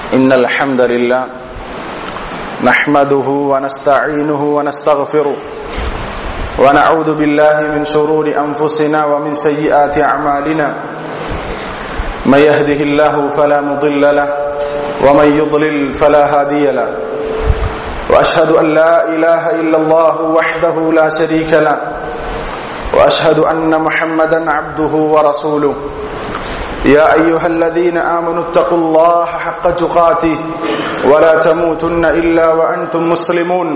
إن الحمد لله نحمده ونستعينه ونستغفره ونعوذ بالله من شرور أنفسنا ومن سيئات أعمالنا من يهده الله فلا مضل له ومن يضلل فلا هادي له وأشهد أن لا إله إلا الله وحده لا شريك له وأشهد أن محمدا عبده ورسوله يا أيها الذين آمنوا اتقوا الله حق تقاته ولا تموتن إلا وأنتم مسلمون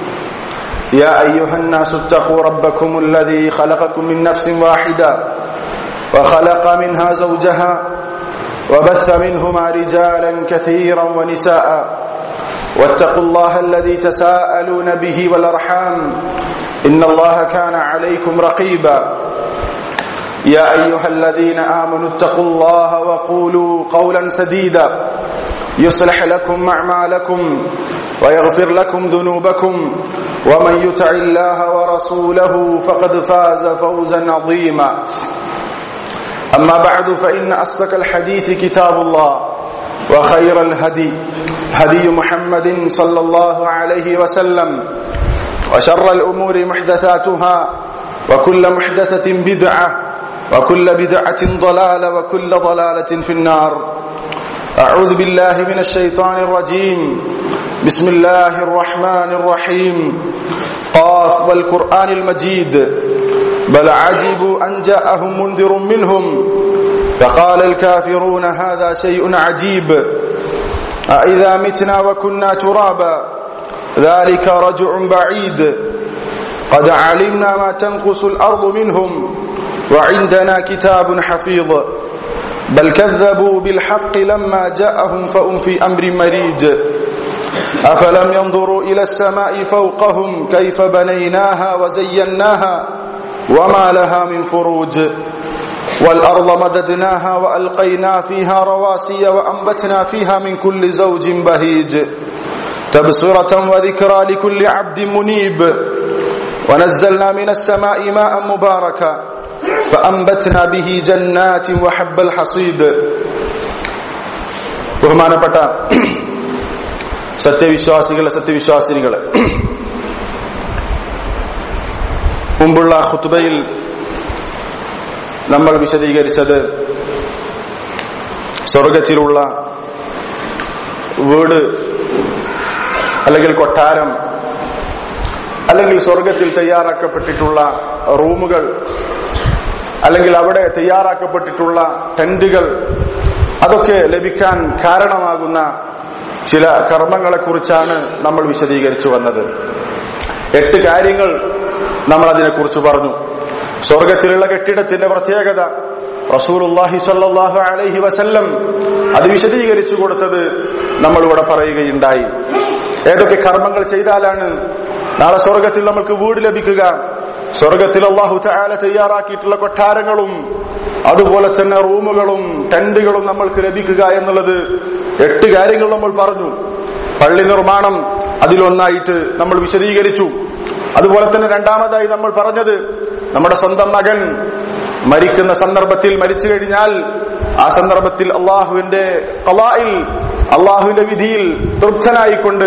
يا أيها الناس اتقوا ربكم الذي خلقكم من نفس واحدة وخلق منها زوجها وبث منهما رجالا كثيرا ونساء واتقوا الله الذي تساءلون به والأرحام إن الله كان عليكم رقيبا يا أيها الذين آمنوا اتقوا الله وقولوا قولا سديدا يصلح لكم أعمالكم ويغفر لكم ذنوبكم ومن يطع الله ورسوله فقد فاز فوزا عظيما أما بعد فإن أصدق الحديث كتاب الله وخير الهدي هدي محمد صلى الله عليه وسلم وشر الأمور محدثاتها وكل محدثة بدعة وكل بدعة ضلالة وكل ضلالة في النار أعوذ بالله من الشيطان الرجيم بسم الله الرحمن الرحيم قاف والقرآن المجيد بل عجبوا أن جاءهم منذر منهم فقال الكافرون هذا شيء عجيب أإذا متنا وكنا ترابا ذلك رجع بعيد قد علمنا ما تنقص الأرض منهم وعندنا كتاب حفيظ بل كذبوا بالحق لما جاءهم فهم في أمر مريج أفلم ينظروا إلى السماء فوقهم كيف بنيناها وزيناها وما لها من فروج والأرض مددناها وألقينا فيها رواسي وأنبتنا فيها من كل زوج بهيج تبصرة وذكرى لكل عبد منيب ونزلنا من السماء ماء مباركا فأنبتنا به جنات وحب الحصيد ബഹുമാനപ്പെട്ട സത്യവിശ്വാസികളെ സത്യവിശ്വാസിനികളെ മുമ്പുള്ള ഖുത്ബയിൽ നമ്മൾ വിശദീകരിച്ചത് സ്വർഗത്തിലുള്ള വീട് അല്ലെങ്കിൽ കൊട്ടാരം അല്ലെങ്കിൽ സ്വർഗത്തിൽ തയ്യാറാക്കപ്പെട്ടിട്ടുള്ള റൂമുകൾ അല്ലെങ്കിൽ അവിടെ തയ്യാറാക്കപ്പെട്ടിട്ടുള്ള ടെന്റുകൾ അതൊക്കെ ലഭിക്കാൻ കാരണമാകുന്ന ചില കർമ്മങ്ങളെക്കുറിച്ചാണ് നമ്മൾ വിശദീകരിച്ചു വന്നത് എട്ട് കാര്യങ്ങൾ നമ്മൾ അതിനെക്കുറിച്ച് പറഞ്ഞു സ്വർഗത്തിലുള്ള കെട്ടിടത്തിന്റെ പ്രത്യേകത റസൂലുല്ലാഹി സല്ലാഹു അലൈഹി വസല്ലം അത് വിശദീകരിച്ചു കൊടുത്തത് നമ്മളിവിടെ പറയുകയുണ്ടായി ഏതൊക്കെ കർമ്മങ്ങൾ ചെയ്താലാണ് നാളെ സ്വർഗത്തിൽ നമുക്ക് വീട് ലഭിക്കുക സ്വർഗത്തിൽ അള്ളാഹു ചായാല തയ്യാറാക്കിയിട്ടുള്ള കൊട്ടാരങ്ങളും അതുപോലെ തന്നെ റൂമുകളും ടെന്റുകളും നമ്മൾക്ക് ലഭിക്കുക എന്നുള്ളത് എട്ട് കാര്യങ്ങൾ നമ്മൾ പറഞ്ഞു പള്ളി നിർമ്മാണം അതിലൊന്നായിട്ട് നമ്മൾ വിശദീകരിച്ചു അതുപോലെ തന്നെ രണ്ടാമതായി നമ്മൾ പറഞ്ഞത് നമ്മുടെ സ്വന്തം മകൻ മരിക്കുന്ന സന്ദർഭത്തിൽ മരിച്ചു കഴിഞ്ഞാൽ ആ സന്ദർഭത്തിൽ അള്ളാഹുവിന്റെ കലായിൽ അള്ളാഹുവിന്റെ വിധിയിൽ തൃപ്തനായിക്കൊണ്ട്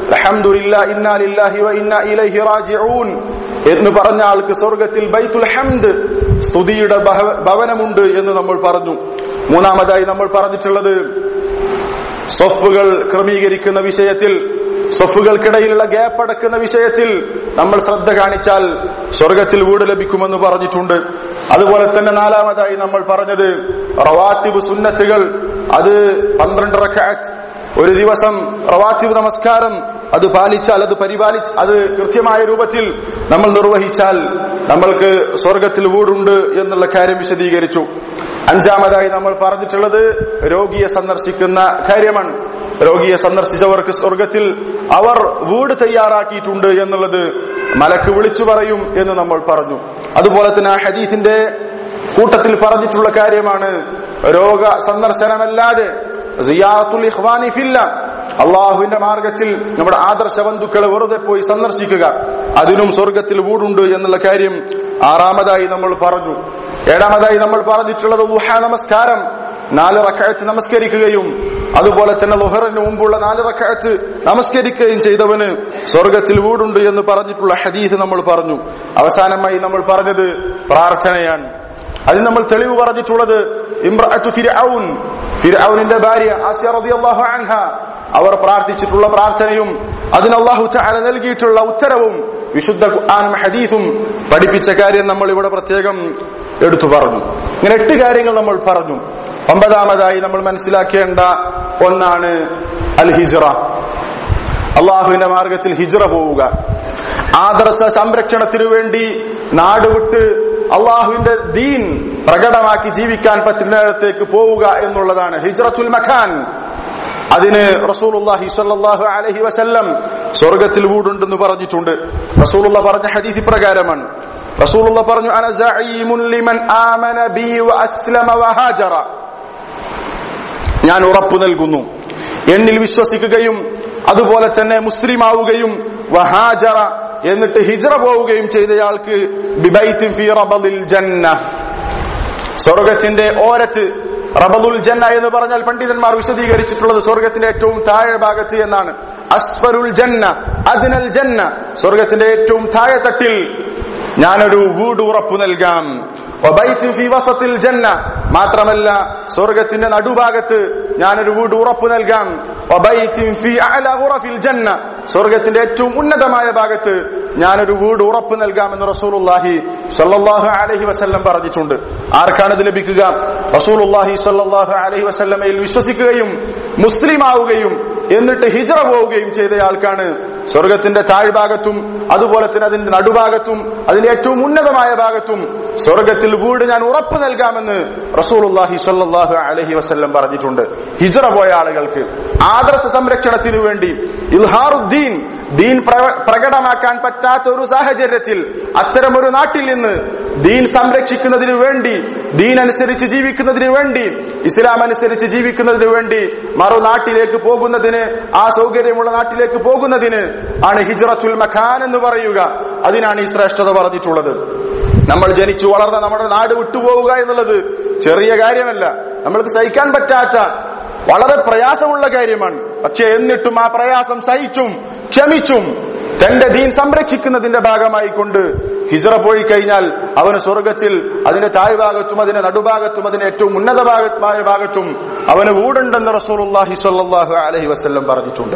എന്ന് പറഞ്ഞ ആൾക്ക് സ്വർഗത്തിൽ ബൈത്തുൽ ഹംദ് സ്തുതിയുടെ ഭവനമുണ്ട് എന്ന് നമ്മൾ പറഞ്ഞു മൂന്നാമതായി നമ്മൾ പറഞ്ഞിട്ടുള്ളത് സൊഫുകൾ ക്രമീകരിക്കുന്ന വിഷയത്തിൽ സൊഫുകൾക്കിടയിലുള്ള ഗ്യാപ്പ് അടക്കുന്ന വിഷയത്തിൽ നമ്മൾ ശ്രദ്ധ കാണിച്ചാൽ സ്വർഗത്തിൽ വീട് ലഭിക്കുമെന്ന് പറഞ്ഞിട്ടുണ്ട് അതുപോലെ തന്നെ നാലാമതായി നമ്മൾ പറഞ്ഞത് റവാത്തിബ് സുന്നത്തുകൾ അത് പന്ത്രണ്ട് റക്കാറ്റ് ഒരു ദിവസം റവാത്തിബ് നമസ്കാരം അത് പാലിച്ചാൽ അത് പരിപാലിച്ച് അത് കൃത്യമായ രൂപത്തിൽ നമ്മൾ നിർവഹിച്ചാൽ നമ്മൾക്ക് സ്വർഗത്തിൽ വീടുണ്ട് എന്നുള്ള കാര്യം വിശദീകരിച്ചു അഞ്ചാമതായി നമ്മൾ പറഞ്ഞിട്ടുള്ളത് രോഗിയെ സന്ദർശിക്കുന്ന കാര്യമാണ് രോഗിയെ സന്ദർശിച്ചവർക്ക് സ്വർഗത്തിൽ അവർ വീട് തയ്യാറാക്കിയിട്ടുണ്ട് എന്നുള്ളത് മലക്ക് വിളിച്ചു പറയും എന്ന് നമ്മൾ പറഞ്ഞു അതുപോലെ തന്നെ ആ ഹദീഫിന്റെ കൂട്ടത്തിൽ പറഞ്ഞിട്ടുള്ള കാര്യമാണ് രോഗ സന്ദർശനമല്ലാതെ സിയാത്തുൽ ഇഖ്വാനി ഫില്ല അള്ളാഹുവിന്റെ മാർഗത്തിൽ നമ്മുടെ ആദർശ ബന്ധുക്കളെ വെറുതെ പോയി സന്ദർശിക്കുക അതിനും സ്വർഗത്തിൽ വീടുണ്ട് എന്നുള്ള കാര്യം ആറാമതായി നമ്മൾ പറഞ്ഞു ഏഴാമതായി നമ്മൾ പറഞ്ഞിട്ടുള്ളത് ഊഹ നമസ്കാരം നാല് റക്കായത്ത് നമസ്കരിക്കുകയും അതുപോലെ തന്നെ ലുഹറിന് മുമ്പുള്ള നാല് റക്കായത്ത് നമസ്കരിക്കുകയും ചെയ്തവന് സ്വർഗത്തിൽ വീടുണ്ട് എന്ന് പറഞ്ഞിട്ടുള്ള ഹദീസ് നമ്മൾ പറഞ്ഞു അവസാനമായി നമ്മൾ പറഞ്ഞത് പ്രാർത്ഥനയാണ് അതിന് നമ്മൾ തെളിവ് പറഞ്ഞിട്ടുള്ളത് ഇമ്രഅത്തു ഫിർഔൻ ഫിർഔനിന്റെ ഭാര്യ ആസിയ റളിയല്ലാഹു അൻഹ അവർ പ്രാർത്ഥിച്ചിട്ടുള്ള പ്രാർത്ഥനയും അതിന് അള്ളാഹു തആല നൽകിയിട്ടുള്ള ഉത്തരവും വിശുദ്ധ ഖുർആനും ഹദീസും പഠിപ്പിച്ച കാര്യം നമ്മൾ ഇവിടെ പ്രത്യേകം എടുത്തു പറഞ്ഞു ഇങ്ങനെ എട്ട് കാര്യങ്ങൾ നമ്മൾ പറഞ്ഞു ഒമ്പതാമതായി നമ്മൾ മനസ്സിലാക്കേണ്ട ഒന്നാണ് അൽ ഹിജ്റ അള്ളാഹുവിന്റെ മാർഗത്തിൽ ഹിജ്റ പോവുക ആദർശ സംരക്ഷണത്തിനു വേണ്ടി നാടുവിട്ട് അള്ളാഹുവിന്റെ ദീൻ പ്രകടമാക്കി ജീവിക്കാൻ പറ്റുന്നിടത്തേക്ക് പോവുക എന്നുള്ളതാണ് ഹിജ്റത്തുൽ മഖാൻ അതിന് റസൂലുള്ളാഹി സ്വല്ലല്ലാഹു അലൈഹി വസല്ലം സ്വർഗത്തിൽ വീടുണ്ടെന്ന് പറഞ്ഞിട്ടുണ്ട് റസൂലുള്ള പറഞ്ഞ ഹദീസ് പ്രകാരമാണ് റസൂലുള്ള പറഞ്ഞു അന സഈമുൻ ലിമൻ ആമന ബി വഅസ്ലമ വഹാജറ ഞാൻ ഉറപ്പു നൽകുന്നു എന്നിൽ വിശ്വസിക്കുകയും അതുപോലെ തന്നെ മുസ്ലിം ആവുകയും വഹാജറ എന്നിട്ട് ഹിജ്റ പോവുകയും ചെയ്തയാൾക്ക് ബിബൈത്തിൻ ഫീ റബദിൽ ജന്ന സ്വർഗത്തിന്റെ ഓരത്ത് റബദുൽ ജന്ന എന്ന് പറഞ്ഞാൽ പണ്ഡിതന്മാർ വിശദീകരിച്ചിട്ടുള്ളത് സ്വർഗത്തിന്റെ ഏറ്റവും താഴെ ഭാഗത്ത് എന്നാണ് അസ്ഫരുൽ ജന്ന അതിനൽ ജന്ന സ്വർഗത്തിന്റെ ഏറ്റവും താഴെ തട്ടിൽ ഞാനൊരു വീട് ഉറപ്പു നൽകാം വബൈത്തിൻ ഫീ വസത്തിൽ ജന്ന മാത്രമല്ല സ്വർഗത്തിന്റെ നടുഭാഗത്ത് ഞാനൊരു വീട് ഉറപ്പു നൽകാം വബൈത്തിൻ ഫീ അഅല ഗുറഫിൽ ജന്ന സ്വർഗത്തിന്റെ ഏറ്റവും ഉന്നതമായ ഭാഗത്ത് ഞാനൊരു വീട് ഉറപ്പു നൽകാമെന്ന് റസൂലുള്ളാഹി സല്ലല്ലാഹു അലൈഹി വസല്ലം പറഞ്ഞിട്ടുണ്ട് ആർക്കാണ് ഇത് ലഭിക്കുക റസൂലുള്ളാഹി സല്ലല്ലാഹു അലൈഹി വസല്ലമയിൽ വിശ്വസിക്കുകയും മുസ്ലിം ആവുകയും എന്നിട്ട് ഹിജ്റ പോവുകയും ചെയ്തയാൾക്കാണ് സ്വർഗത്തിന്റെ താഴ്ഭാഗത്തും അതുപോലെ തന്നെ അതിന്റെ നടുഭാഗത്തും അതിന്റെ ഏറ്റവും ഉന്നതമായ ഭാഗത്തും സ്വർഗത്തിൽ വീട് ഞാൻ ഉറപ്പ് നൽകാമെന്ന് റസൂലുള്ളാഹി സ്വല്ലല്ലാഹു അലൈഹി വസല്ലം പറഞ്ഞിട്ടുണ്ട് ഹിജ്റ പോയ ആളുകൾക്ക് ആദർശ സംരക്ഷണത്തിനു വേണ്ടി ഇൽഹാറുദ്ദീൻ ദീൻ പ്ര- പ്രകടമാക്കാൻ പറ്റാത്ത ഒരു സാഹചര്യത്തിൽ അത്തരമൊരു നാട്ടിൽ നിന്ന് ദീൻ സംരക്ഷിക്കുന്നതിനു വേണ്ടി ദീൻ അനുസരിച്ച് ജീവിക്കുന്നതിന് വേണ്ടി ഇസ്ലാം അനുസരിച്ച് ജീവിക്കുന്നതിന് വേണ്ടി മറു നാട്ടിലേക്ക് പോകുന്നതിന് ആ സൗകര്യമുള്ള നാട്ടിലേക്ക് പോകുന്നതിന് ആണ് ഹിജ്റത്തുൽ മഖാൻ എന്ന് പറയുക അതിനാണ് ഈ ശ്രേഷ്ഠത പറഞ്ഞിട്ടുള്ളത് നമ്മൾ ജനിച്ചു വളർന്ന നമ്മുടെ നാട് വിട്ടുപോവുക എന്നുള്ളത് ചെറിയ കാര്യമല്ല നമ്മൾക്ക് സഹിക്കാൻ പറ്റാത്ത വളരെ പ്രയാസമുള്ള കാര്യമാണ് പക്ഷെ എന്നിട്ടും ആ പ്രയാസം സഹിച്ചും ക്ഷമിച്ചും തന്റെ ദീൻ സംരക്ഷിക്കുന്നതിന്റെ ഭാഗമായി കൊണ്ട് ഹിജറ പോയി കഴിഞ്ഞാൽ അവന് സ്വർഗത്തിൽ അതിന്റെ താഴ്ഭാഗത്തും അതിന്റെ നടുഭാഗത്തും അതിന്റെ ഏറ്റവും ഉന്നത ഭാഗമായ ഭാഗത്തും അവന് വീടുണ്ടെന്ന് റസൂലുള്ളാഹി സ്വല്ലല്ലാഹു അലൈഹി വസല്ലം പറഞ്ഞിട്ടുണ്ട്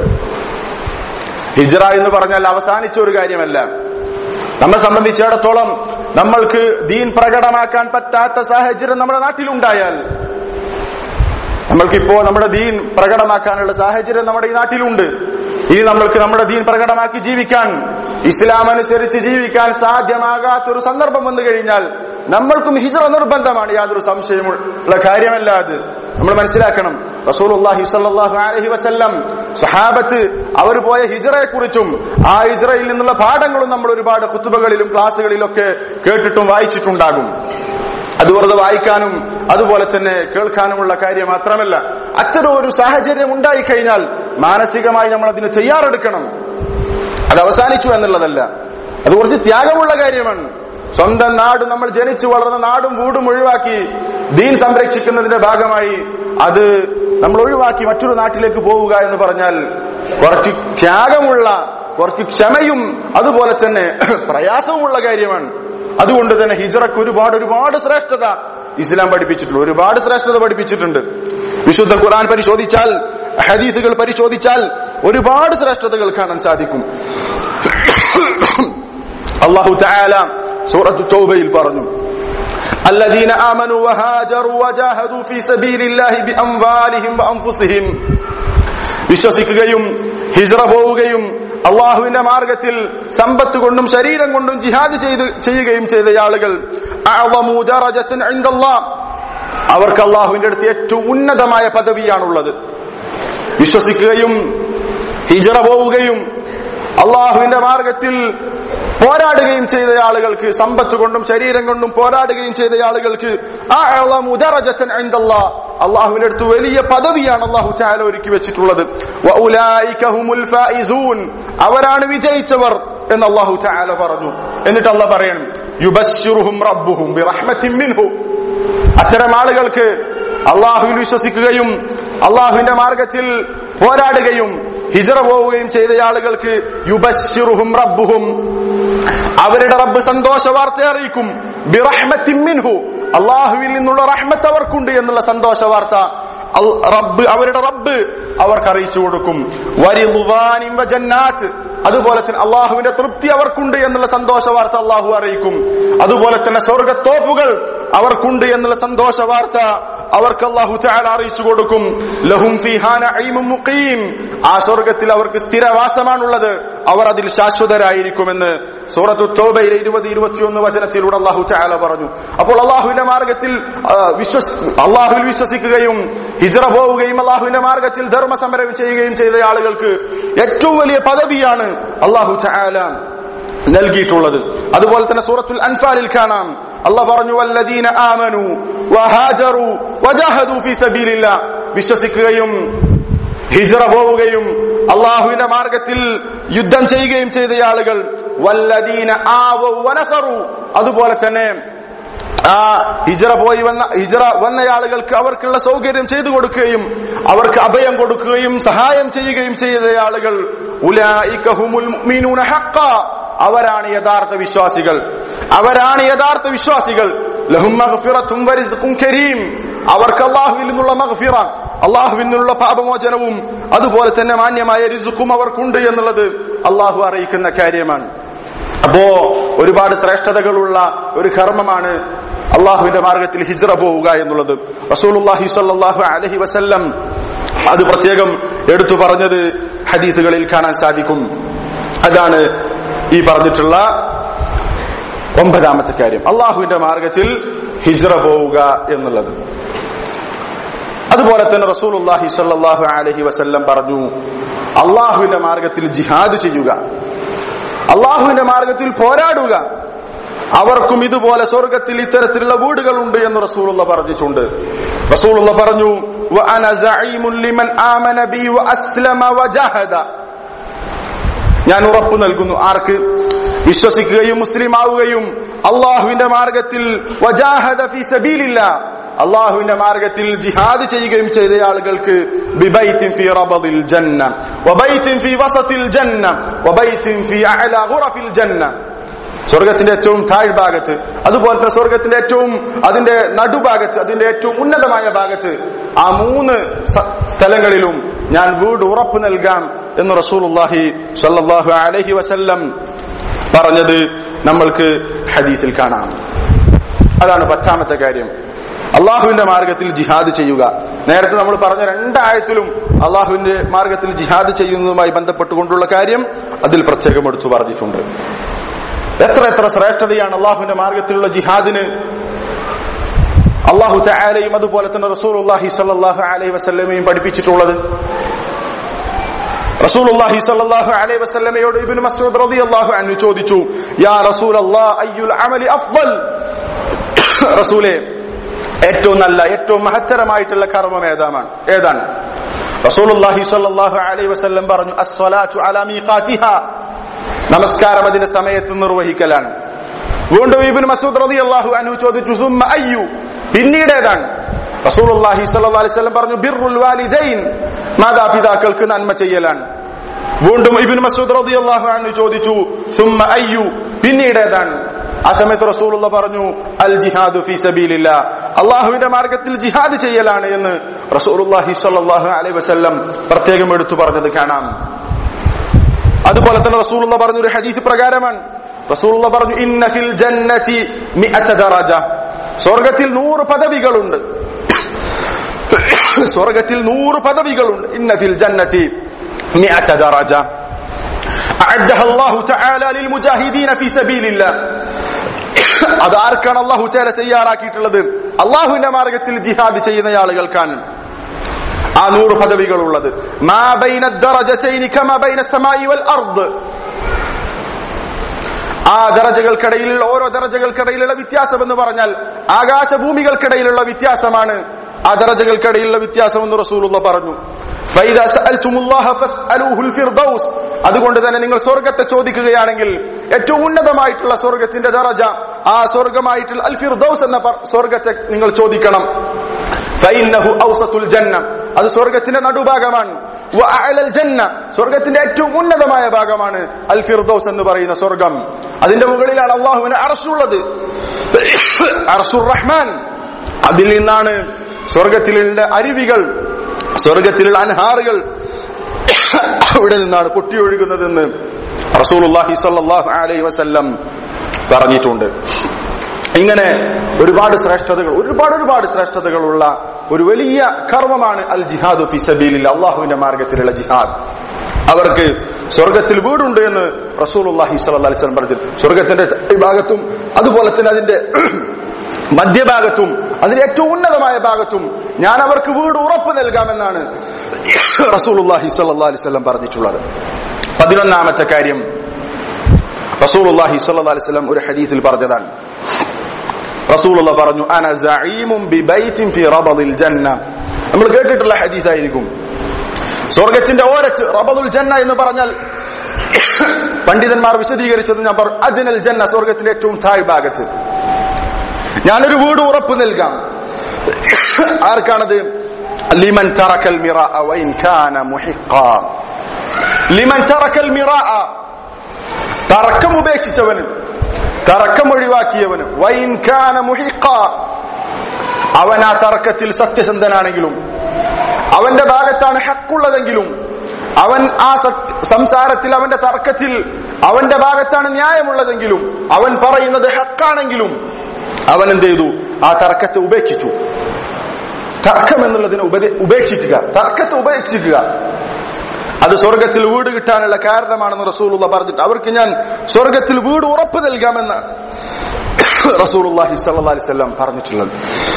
ഹിജറ എന്ന് പറഞ്ഞാൽ അവസാനിച്ച ഒരു കാര്യമല്ല നമ്മെ സംബന്ധിച്ചിടത്തോളം നമ്മൾക്ക് ദീൻ പ്രകടമാക്കാൻ പറ്റാത്ത സാഹചര്യം നമ്മുടെ നാട്ടിലുണ്ടായാൽ നമ്മൾക്കിപ്പോ നമ്മുടെ ദീൻ പ്രകടമാക്കാനുള്ള സാഹചര്യം നമ്മുടെ ഈ നാട്ടിലുണ്ട് ഇനി നമ്മൾക്ക് നമ്മുടെ ദീൻ പ്രകടമാക്കി ജീവിക്കാൻ ഇസ്ലാം അനുസരിച്ച് ജീവിക്കാൻ സാധ്യമാകാത്ത ഒരു സന്ദർഭം വന്നു കഴിഞ്ഞാൽ നമ്മൾക്കും ഹിജറ നിർബന്ധമാണ് യാതൊരു സംശയമുള്ള കാര്യമല്ല അത് നമ്മൾ മനസ്സിലാക്കണം റസൂലുള്ളാഹി സ്വല്ലല്ലാഹു അലൈഹി വസല്ലം സഹാബത്ത് അവർ പോയ ഹിജറയെ കുറിച്ചും ആ ഹിജറയിൽ നിന്നുള്ള പാഠങ്ങളും നമ്മൾ ഒരുപാട് കുത്തുബകളിലും ക്ലാസ്സുകളിലൊക്കെ കേട്ടിട്ടും വായിച്ചിട്ടുണ്ടാകും അത് വെറുതെ വായിക്കാനും അതുപോലെ തന്നെ കേൾക്കാനുമുള്ള കാര്യം മാത്രമല്ല അത്തരം ഒരു സാഹചര്യം ഉണ്ടായിക്കഴിഞ്ഞാൽ മാനസികമായി നമ്മൾ അതിന് തയ്യാറെടുക്കണം അത് അവസാനിച്ചു എന്നുള്ളതല്ല അത് കുറച്ച് ത്യാഗമുള്ള കാര്യമാണ് സ്വന്തം നാട് നമ്മൾ ജനിച്ചു വളർന്ന നാടും വീടും ഒഴിവാക്കി ദീൻ സംരക്ഷിക്കുന്നതിന്റെ ഭാഗമായി അത് നമ്മൾ ഒഴിവാക്കി മറ്റൊരു നാട്ടിലേക്ക് പോവുക എന്ന് പറഞ്ഞാൽ കുറച്ച് ത്യാഗമുള്ള കുറച്ച് ക്ഷമയും അതുപോലെ തന്നെ പ്രയാസവുമുള്ള കാര്യമാണ് അതുകൊണ്ട് തന്നെ ഹിജറക്ക് ഒരുപാട് ഒരുപാട് ശ്രേഷ്ഠത ഇസ്ലാം പഠിപ്പിച്ചിട്ടുണ്ട് ഒരുപാട് ശ്രേഷ്ഠത പഠിപ്പിച്ചിട്ടുണ്ട് വിശുദ്ധ ഖുർആൻ പരിശോധിച്ചാൽ ഹദീസുകൾ പരിശോധിച്ചാൽ ഒരുപാട് ശ്രേഷ്ഠതകൾ കാണാൻ സാധിക്കും അള്ളാഹു തആല സൂറത്ത് തൗബയിൽ പറഞ്ഞു الذين آمنوا وهاجروا وجاهدوا في سبيل الله بأموالهم وأنفسهم വിശ്വസിക്കുകയും ഹിജ്റ പോവുകയും അള്ളാഹുവിന്റെ മാർഗത്തിൽ സമ്പത്ത് കൊണ്ടും ശരീരം കൊണ്ടും ജിഹാദ് ചെയ്ത് ചെയ്യുകയും ചെയ്ത ആളുകൾ അഅ്ളമു ദറജത്തൻ ഇൻദല്ലാഹ്. അവർക്ക് അള്ളാഹുവിന്റെ അടുത്ത് ഏറ്റവും ഉന്നതമായ പദവിയാണുള്ളത് വിശ്വസിക്കുകയും ഹിജറ പോവുകയും അള്ളാഹുവിന്റെ മാർഗത്തിൽ പോരാടുകയും ചെയ്ത ആളുകൾക്ക് സമ്പത്ത് കൊണ്ടും ശരീരം കൊണ്ടും പോരാടുകയും ചെയ്ത ആളുകൾക്ക് അഅ്ളമു ദറജത്തൻ ഇൻദല്ലാഹ്. അള്ളാഹുവിന്റെ അടുത്ത് വലിയ പദവിയാണ് അള്ളാഹു ചാല ഒരുക്കി വെച്ചിട്ടുള്ളത് വഉലൈക ഹുമുൽ ഫായിസൂൻ. അവരാണ് വിജയിച്ചവർ എന്ന് അള്ളാഹു ചാല പറഞ്ഞു എന്നിട്ട് അള്ളാഹ് പറയണം യുബശ്ശിറുഹും റബ്ബുഹും ബിറഹ്മത്തിൻ മിൻഹു അത്തരം ആളുകൾക്ക് അള്ളാഹുവിൽ വിശ്വസിക്കുകയും അള്ളാഹുവിന്റെ മാർഗത്തിൽ പോരാടുകയും ഹിജറ പോവുകയും ചെയ്ത ആളുകൾക്ക് യുബശ്ശിറുഹും റബ്ബുഹും അവരുടെ റബ്ബ് സന്തോഷ വാർത്ത അറിയിക്കും ബിറഹ്മത്തിൻ മിൻഹു അള്ളാഹുവിൽ നിന്നുള്ള റഹ്മത്ത് അവർക്കുണ്ട് എന്നുള്ള സന്തോഷ വാർത്ത അൽ- റബ്ബ് അവരുടെ റബ്ബ് അവർക്ക് അറിയിച്ചു കൊടുക്കും വരിളുവാനിം വജന്നാത്ത് അതുപോലെ തന്നെ അള്ളാഹുവിന്റെ തൃപ്തി അവർക്കുണ്ട് എന്നുള്ള സന്തോഷ വാർത്ത അള്ളാഹു അറിയിക്കും അതുപോലെ തന്നെ സ്വർഗത്തോപ്പുകൾ അവർക്കുണ്ട് എന്നുള്ള സന്തോഷ വാർത്ത അവർക്ക് അള്ളാഹു തആല അറിയിച്ചു കൊടുക്കും ലഹും ഫീഹാ നഈമും മുഖീം ആ സ്വർഗത്തിൽ അവർക്ക് സ്ഥിരവാസമാണുള്ളത് അവർ അതിൽ ശാശ്വതരായിരിക്കുമെന്ന് സൂറത്തു തോബയിലെ ഇരുപത് ഇരുപത്തിയൊന്ന് വചനത്തിലൂടെ അള്ളാഹു തആല പറഞ്ഞു അപ്പോൾ അള്ളാഹുവിന്റെ മാർഗത്തിൽ ആ, വിശ്വസി അള്ളാഹുവിൽ വിശ്വസിക്കുകയും ഹിജറ പോവുകയും അള്ളാഹുവിന്റെ മാർഗത്തിൽ ധർമ്മസമരം ചെയ്യുകയും ചെയ്ത ആളുകൾക്ക് ഏറ്റവും വലിയ പദവിയാണ് അള്ളാഹു തആല നൽകിയിട്ടുള്ളത് അതുപോലെ തന്നെ സൂറത്തുൽ അൻഫാലിൽ കാണാം അള്ളാഹ് പറഞ്ഞു വല്ലദീന ആമനു വഹാജറു വജാഹദു ഫീ സബീലില്ലാ വിശ്വസിക്കുകയും ഹിജറ പോവുകയും അള്ളാഹുവിന്റെ മാർഗത്തിൽ യുദ്ധം ചെയ്യുകയും ചെയ്ത ആളുകൾ വല്ലദീന ആവു വനസറു അതുപോലെ തന്നെ ആ ഹിജറ പോയി വന്ന ഹിജറ വന്ന ആളുകൾക്ക് അവർക്കുള്ള സൗകര്യം ചെയ്തു കൊടുക്കുകയും അവർക്ക് അഭയം കൊടുക്കുകയും സഹായം ചെയ്യുകയും ചെയ്ത ആളുകൾ ഉലായിക ഹുമുൽ മുഅ്മിനൂന ഹഖ്ഖാ അവരാണ് യഥാർത്ഥ വിശ്വാസികൾ അവരാണ് യഥാർത്ഥ വിശ്വാസികൾ ലഹും മഗ്ഫിറത്തും വരിസ്ഖും കരീം അവർക്ക് അള്ളാഹുവിൽ നിന്നുള്ള മഗ്ഫിറ അള്ളാഹുവിൽ നിന്നുള്ള പാപമോചനവും അതുപോലെ തന്നെ മാന്യമായ റിസുക്കും അവർക്കുണ്ട് എന്നുള്ളത് അള്ളാഹു അറിയിക്കുന്ന കാര്യമാണ് അപ്പോ ഒരുപാട് ശ്രേഷ്ഠതകളുള്ള ഒരു കർമ്മമാണ് അള്ളാഹുവിന്റെ മാർഗത്തിൽ ഹിജ്റ പോവുക എന്നുള്ളത് റസൂലുള്ളാഹി സ്വല്ലല്ലാഹു അലൈഹി വസല്ലം അത് പ്രത്യേകം എടുത്തു പറഞ്ഞത് ഹദീസുകളിൽ കാണാൻ സാധിക്കും അതാണ് ഈ പറഞ്ഞിട്ടുള്ള ഒമ്പതാമത്തെ കാര്യം അള്ളാഹുവിന്റെ മാർഗത്തിൽ ഹിജ്റ പോവുക എന്നുള്ളത് അതുപോലെ തന്നെ റസൂലുള്ളാഹി സ്വല്ലല്ലാഹു അലൈഹി വസല്ലം പറഞ്ഞു അള്ളാഹുവിന്റെ മാർഗത്തിൽ ജിഹാദ് ചെയ്യുക അള്ളാഹുവിന്റെ മാർഗത്തിൽ പോരാടുക അവർക്കും ഇതുപോലെ സ്വർഗത്തിൽ ഇത്തരത്തിലുള്ള വീടുകളുണ്ട് എന്ന് റസൂലുള്ള പറഞ്ഞിട്ടുണ്ട് റസൂലുള്ള പറഞ്ഞു "വഅന സഈമുൻ ലിമൻ ആമന ബി വഅസ്ലമ വജഹദ." ഞാൻ ഉറപ്പു നൽകുന്നു ആർക്ക് വിശ്വസിക്കുകയും മുസ്ലിം ആവുകയും അള്ളാഹുവിന്റെ മാർഗത്തിൽ വജാഹദ ഫീ സബീലില്ല അള്ളാഹുവിന്റെ മാർഗത്തിൽ ജിഹാദ് ചെയ്യുകയും ചെയ്ത ആളുകൾക്ക് ബിബൈത്തിൻ ഫീ റബദിൽ ജന്ന വബൈത്തിൻ ഫീ വസത്തിൽ ജന്ന വബൈത്തിൻ ഫീ അഅല ഗുറഫിൽ ജന്ന സ്വർഗത്തിന്റെ ഏറ്റവും താഴ്ഭാഗത്ത് അതുപോലെ തന്നെ സ്വർഗത്തിന്റെ ഏറ്റവും അതിന്റെ നടുഭാഗത്ത് അതിന്റെ ഏറ്റവും ഉന്നതമായ ഭാഗത്ത് ആ മൂന്ന് സ- സ്ഥലങ്ങളിലും ഞാൻ വീട് ഉറപ്പ് നൽകാം എന്ന് റസൂലുള്ളാഹി സ്വല്ലല്ലാഹു അലൈഹി വസല്ലം പറഞ്ഞത് നമ്മൾക്ക് ഹദീസിൽ കാണാം അതാണ് പത്താമത്തെ കാര്യം അള്ളാഹുവിന്റെ മാർഗത്തിൽ ജിഹാദ് ചെയ്യുക നേരത്തെ നമ്മൾ പറഞ്ഞ രണ്ടായത്തിലും അള്ളാഹുവിന്റെ മാർഗത്തിൽ ജിഹാദ് ചെയ്യുന്നതുമായി ബന്ധപ്പെട്ടുകൊണ്ടുള്ള കാര്യം അതിൽ പ്രത്യേകം എടുത്തു പറഞ്ഞിട്ടുണ്ട് എത്ര എത്ര ശ്രേഷ്ഠതയാണ് അള്ളാഹുവിന്റെ മാർഗത്തിലുള്ള ജിഹാദിന് അള്ളാഹു തആലയും അതുപോലെ തന്നെ റസൂലുള്ളാഹി സ്വല്ലല്ലാഹു അലൈഹി വസല്ലമയും പഠിപ്പിച്ചിട്ടുള്ളത് റസൂലുള്ളാഹി സ്വല്ലല്ലാഹു അലൈഹി വസല്ലമയോട് ഇബ്നു മസ്ഊദ് റളിയല്ലാഹു അൻഹു ചോദിച്ചു യാ റസൂലല്ലാഹ് അയ്യുൽ അമലി അഫ്ദൽ റസൂലേ ഏറ്റവും നല്ല ഏറ്റവും മഹത്തരമായിട്ടുള്ള കർമ്മം ഏതാണ് ഏതാണ് റസൂലുള്ളാഹി സ്വല്ലല്ലാഹു അലൈഹി വസല്ലം പറഞ്ഞു അസ്സലാത്തു അലാ മീഖാതിഹാ നമസ്കാരം അതിന്റെ സമയത്ത് നിർവഹിക്കലാണ് വീണ്ടും ഇബ്നു മസൂദ് റളിയല്ലാഹു അൻഹു ചോദിച്ചു സുമ്മ അയ്യു പിന്നീട് ഏതാണ് റസൂലുള്ളാഹി സ്വല്ലല്ലാഹു അലൈഹി വസല്ലം പറഞ്ഞു ബിർറുൽ വാലിദൈൻ മാതാപിതാക്കൾക്ക് നന്മ ചെയ്യലാണ് വീണ്ടും ഇബ്നു മസൂദ് റളിയല്ലാഹു അൻഹു ചോദിച്ചു സുമ്മ അയ്യു പിന്നീട് ഏതാണ് ആ സമയത്ത് റസൂലുള്ള പറഞ്ഞു അൽ ജിഹാദു ഫീ സബീലില്ല അള്ളാഹുവിന്റെ മാർഗത്തിൽ ജിഹാദ് ചെയ്യലാണ് എന്ന് റസൂലുള്ളാഹി സ്വല്ലല്ലാഹു അലൈഹി വസല്ലം പ്രത്യേകം എടുത്തു പറഞ്ഞത് കാണാം അതുപോലെ തന്നെ റസൂലുള്ള പറഞ്ഞ ഒരു ഹദീസ് പ്രകാരമാണ് റസൂലുള്ള പറഞ്ഞു ഇന്ന ഫിൽ ജന്നതി മിഅത ദറജ സ്വർഗത്തിൽ നൂറ് പദവികളുണ്ട് സ്വർഗത്തിൽ നൂറ് പദവികളുണ്ട് ഇന്ന ഫിൽ ജന്നതി മിഅത ദറജ അഅദ്ദഹ അല്ലാഹു തആല ലിൽ മുജാഹിദീന ഫീ സബീലില്ലാഹ് അത് ആർക്കാണ് അള്ളാഹു തആല തയ്യാറാക്കിയിട്ടുള്ളത് അള്ളാഹുവിന്റെ മാർഗത്തിൽ ജിഹാദ് ചെയ്യുന്ന ആളുകൾക്കാണ് ആ നൂറ് പദവികളുള്ളത് മാ ബൈന ദറജതൈനി കമാ ബൈന സമായി വൽ അർദ് ആ ദറജകൾക്കിടയിലുള്ള ഓരോ ദറജകൾക്കിടയിലുള്ള വ്യത്യാസം എന്ന് പറഞ്ഞാൽ ആകാശഭൂമികൾക്കിടയിലുള്ള വ്യത്യാസമാണ് ആ ദറജകൾക്കിടയിലുള്ള വ്യത്യാസം എന്ന് റസൂലുള്ള പറഞ്ഞു ഫൈദാ സഅൽതുമുല്ലാഹ ഫസ്അലൂഹുൽ ഫിർദൗസ് അതുകൊണ്ട് തന്നെ നിങ്ങൾ സ്വർഗത്തെ ചോദിക്കുകയാണെങ്കിൽ ഏറ്റവും ഉന്നതമായിട്ടുള്ള സ്വർഗത്തിന്റെ ദറജ ആ സ്വർഗമായിട്ടുള്ള അൽ ഫിർദൗസ് എന്ന പർ- സ്വർഗത്തെ നിങ്ങൾ ചോദിക്കണം ഫഇന്നഹു ഔസത്തുൽ ജന്ന അത് സ്വർഗത്തിന്റെ നടുഭാഗമാണ് വഅഅലൽ ജന്ന സ്വർഗത്തിന്റെ ഏറ്റവും ഉന്നതമായ ഭാഗമാണ് അൽ ഫിർദൗസ് എന്ന് പറയുന്ന സ്വർഗം അതിന്റെ മുകളിലാണ് അള്ളാഹുവിന് അർഷുള്ളത് അർഷുർ റഹ്മാൻ അതിൽ നിന്നാണ് സ്വർഗത്തിലുള്ള അരുവികൾ സ്വർഗത്തിലുള്ള അൻഹാറുകൾ അവിടെ നിന്നാണ് പൊട്ടിയൊഴുകുന്നതെന്ന് റസൂലുള്ളാഹി സ്വല്ലല്ലാഹു അലൈഹി വസല്ലം പറഞ്ഞിട്ടുണ്ട് ഇങ്ങനെ ഒരുപാട് ശ്രേഷ്ഠതകൾ ഒരുപാട് ഒരുപാട് ശ്രേഷ്ഠതകളുള്ള ഒരു വലിയ കർമ്മമാണ് അൽ ജിഹാദു ഫി സബീലിൽ അള്ളാഹുവിന്റെ മാർഗത്തിലുള്ള ജിഹാദ് അവർക്ക് സ്വർഗത്തിൽ വീടുണ്ട് എന്ന് റസൂലുള്ളാഹി സ്വല്ലല്ലാഹി അലൈഹി വസല്ലം പറഞ്ഞു സ്വർഗത്തിന്റെ ഭാഗത്തും അതുപോലെ തന്നെ അതിന്റെ മധ്യഭാഗത്തും അതിന്റെ ഏറ്റവും ഉന്നതമായ ഭാഗത്തും ഞാൻ അവർക്ക് വീട് ഉറപ്പ് നൽകാമെന്നാണ് റസൂലുള്ളാഹി സ്വല്ലല്ലാഹി അലൈഹി വസല്ലം പറഞ്ഞിട്ടുള്ളത് പതിനൊന്നാമത്തെ കാര്യം റസൂലുള്ളാഹി സ്വല്ലല്ലാഹി അലൈഹി വസല്ലം ഒരു ഹദീസിൽ പറഞ്ഞതാണ് റസൂലുള്ള പറഞ്ഞു അന സഈമും ബിബൈത്തിൻ ഫി റബദിൽ ജന്ന നമ്മൾ കേട്ടിട്ടുള്ള ഹദീസായിരിക്കും സ്വർഗത്തിന്റെ ഓരച്ച് റബദുൽ ജന്ന എന്ന് പറഞ്ഞാൽ പണ്ഡിതന്മാർ വിശദീകരിച്ചത് ഞാൻ പറഞ്ഞു അജ്നൽ ജന്ന സ്വർഗത്തിന്റെ ഏറ്റവും താഴ്ഭാഗത്ത് ഞാനൊരു വീട് ഉറപ്പ് നൽകാം ആർക്കാണത് ലിമൻ തറക്കൽ മിറ വൈൻ കാന മുഹിഖ ലിമൻ തറക്കൽ മിറ തർക്കം ഉപേക്ഷിച്ചവന് തർക്കം ഒഴിവാക്കിയവന് വൈൻ കാന മുഹിഖ അവൻ ആ തർക്കത്തിൽ സത്യസന്ധനാണെങ്കിലും അവന്റെ ഭാഗത്താണ് ഹക്കുള്ളതെങ്കിലും അവൻ ആ സംസാരത്തിൽ അവന്റെ തർക്കത്തിൽ അവന്റെ ഭാഗത്താണ് ന്യായമുള്ളതെങ്കിലും അവൻ പറയുന്നത് ഹക്കാണെങ്കിലും അവൻ എന്ത് ചെയ്തു ആ തർക്കത്തെ ഉപേക്ഷിച്ചു തർക്കം എന്നുള്ളതിനെ ഉപേക്ഷിക്കുക തർക്കത്തെ ഉപേക്ഷിക്കുക അത് സ്വർഗത്തിൽ വീട് കിട്ടാനുള്ള കാരണമാണെന്ന് റസൂലുള്ള പറഞ്ഞിട്ട് അവർക്ക് ഞാൻ സ്വർഗത്തിൽ വീട് ഉറപ്പ് നൽകാമെന്ന് റസൂലുള്ളാഹി സ്വല്ലല്ലാഹി അലൈഹി വസല്ലം പറഞ്ഞിട്ടുള്ളത്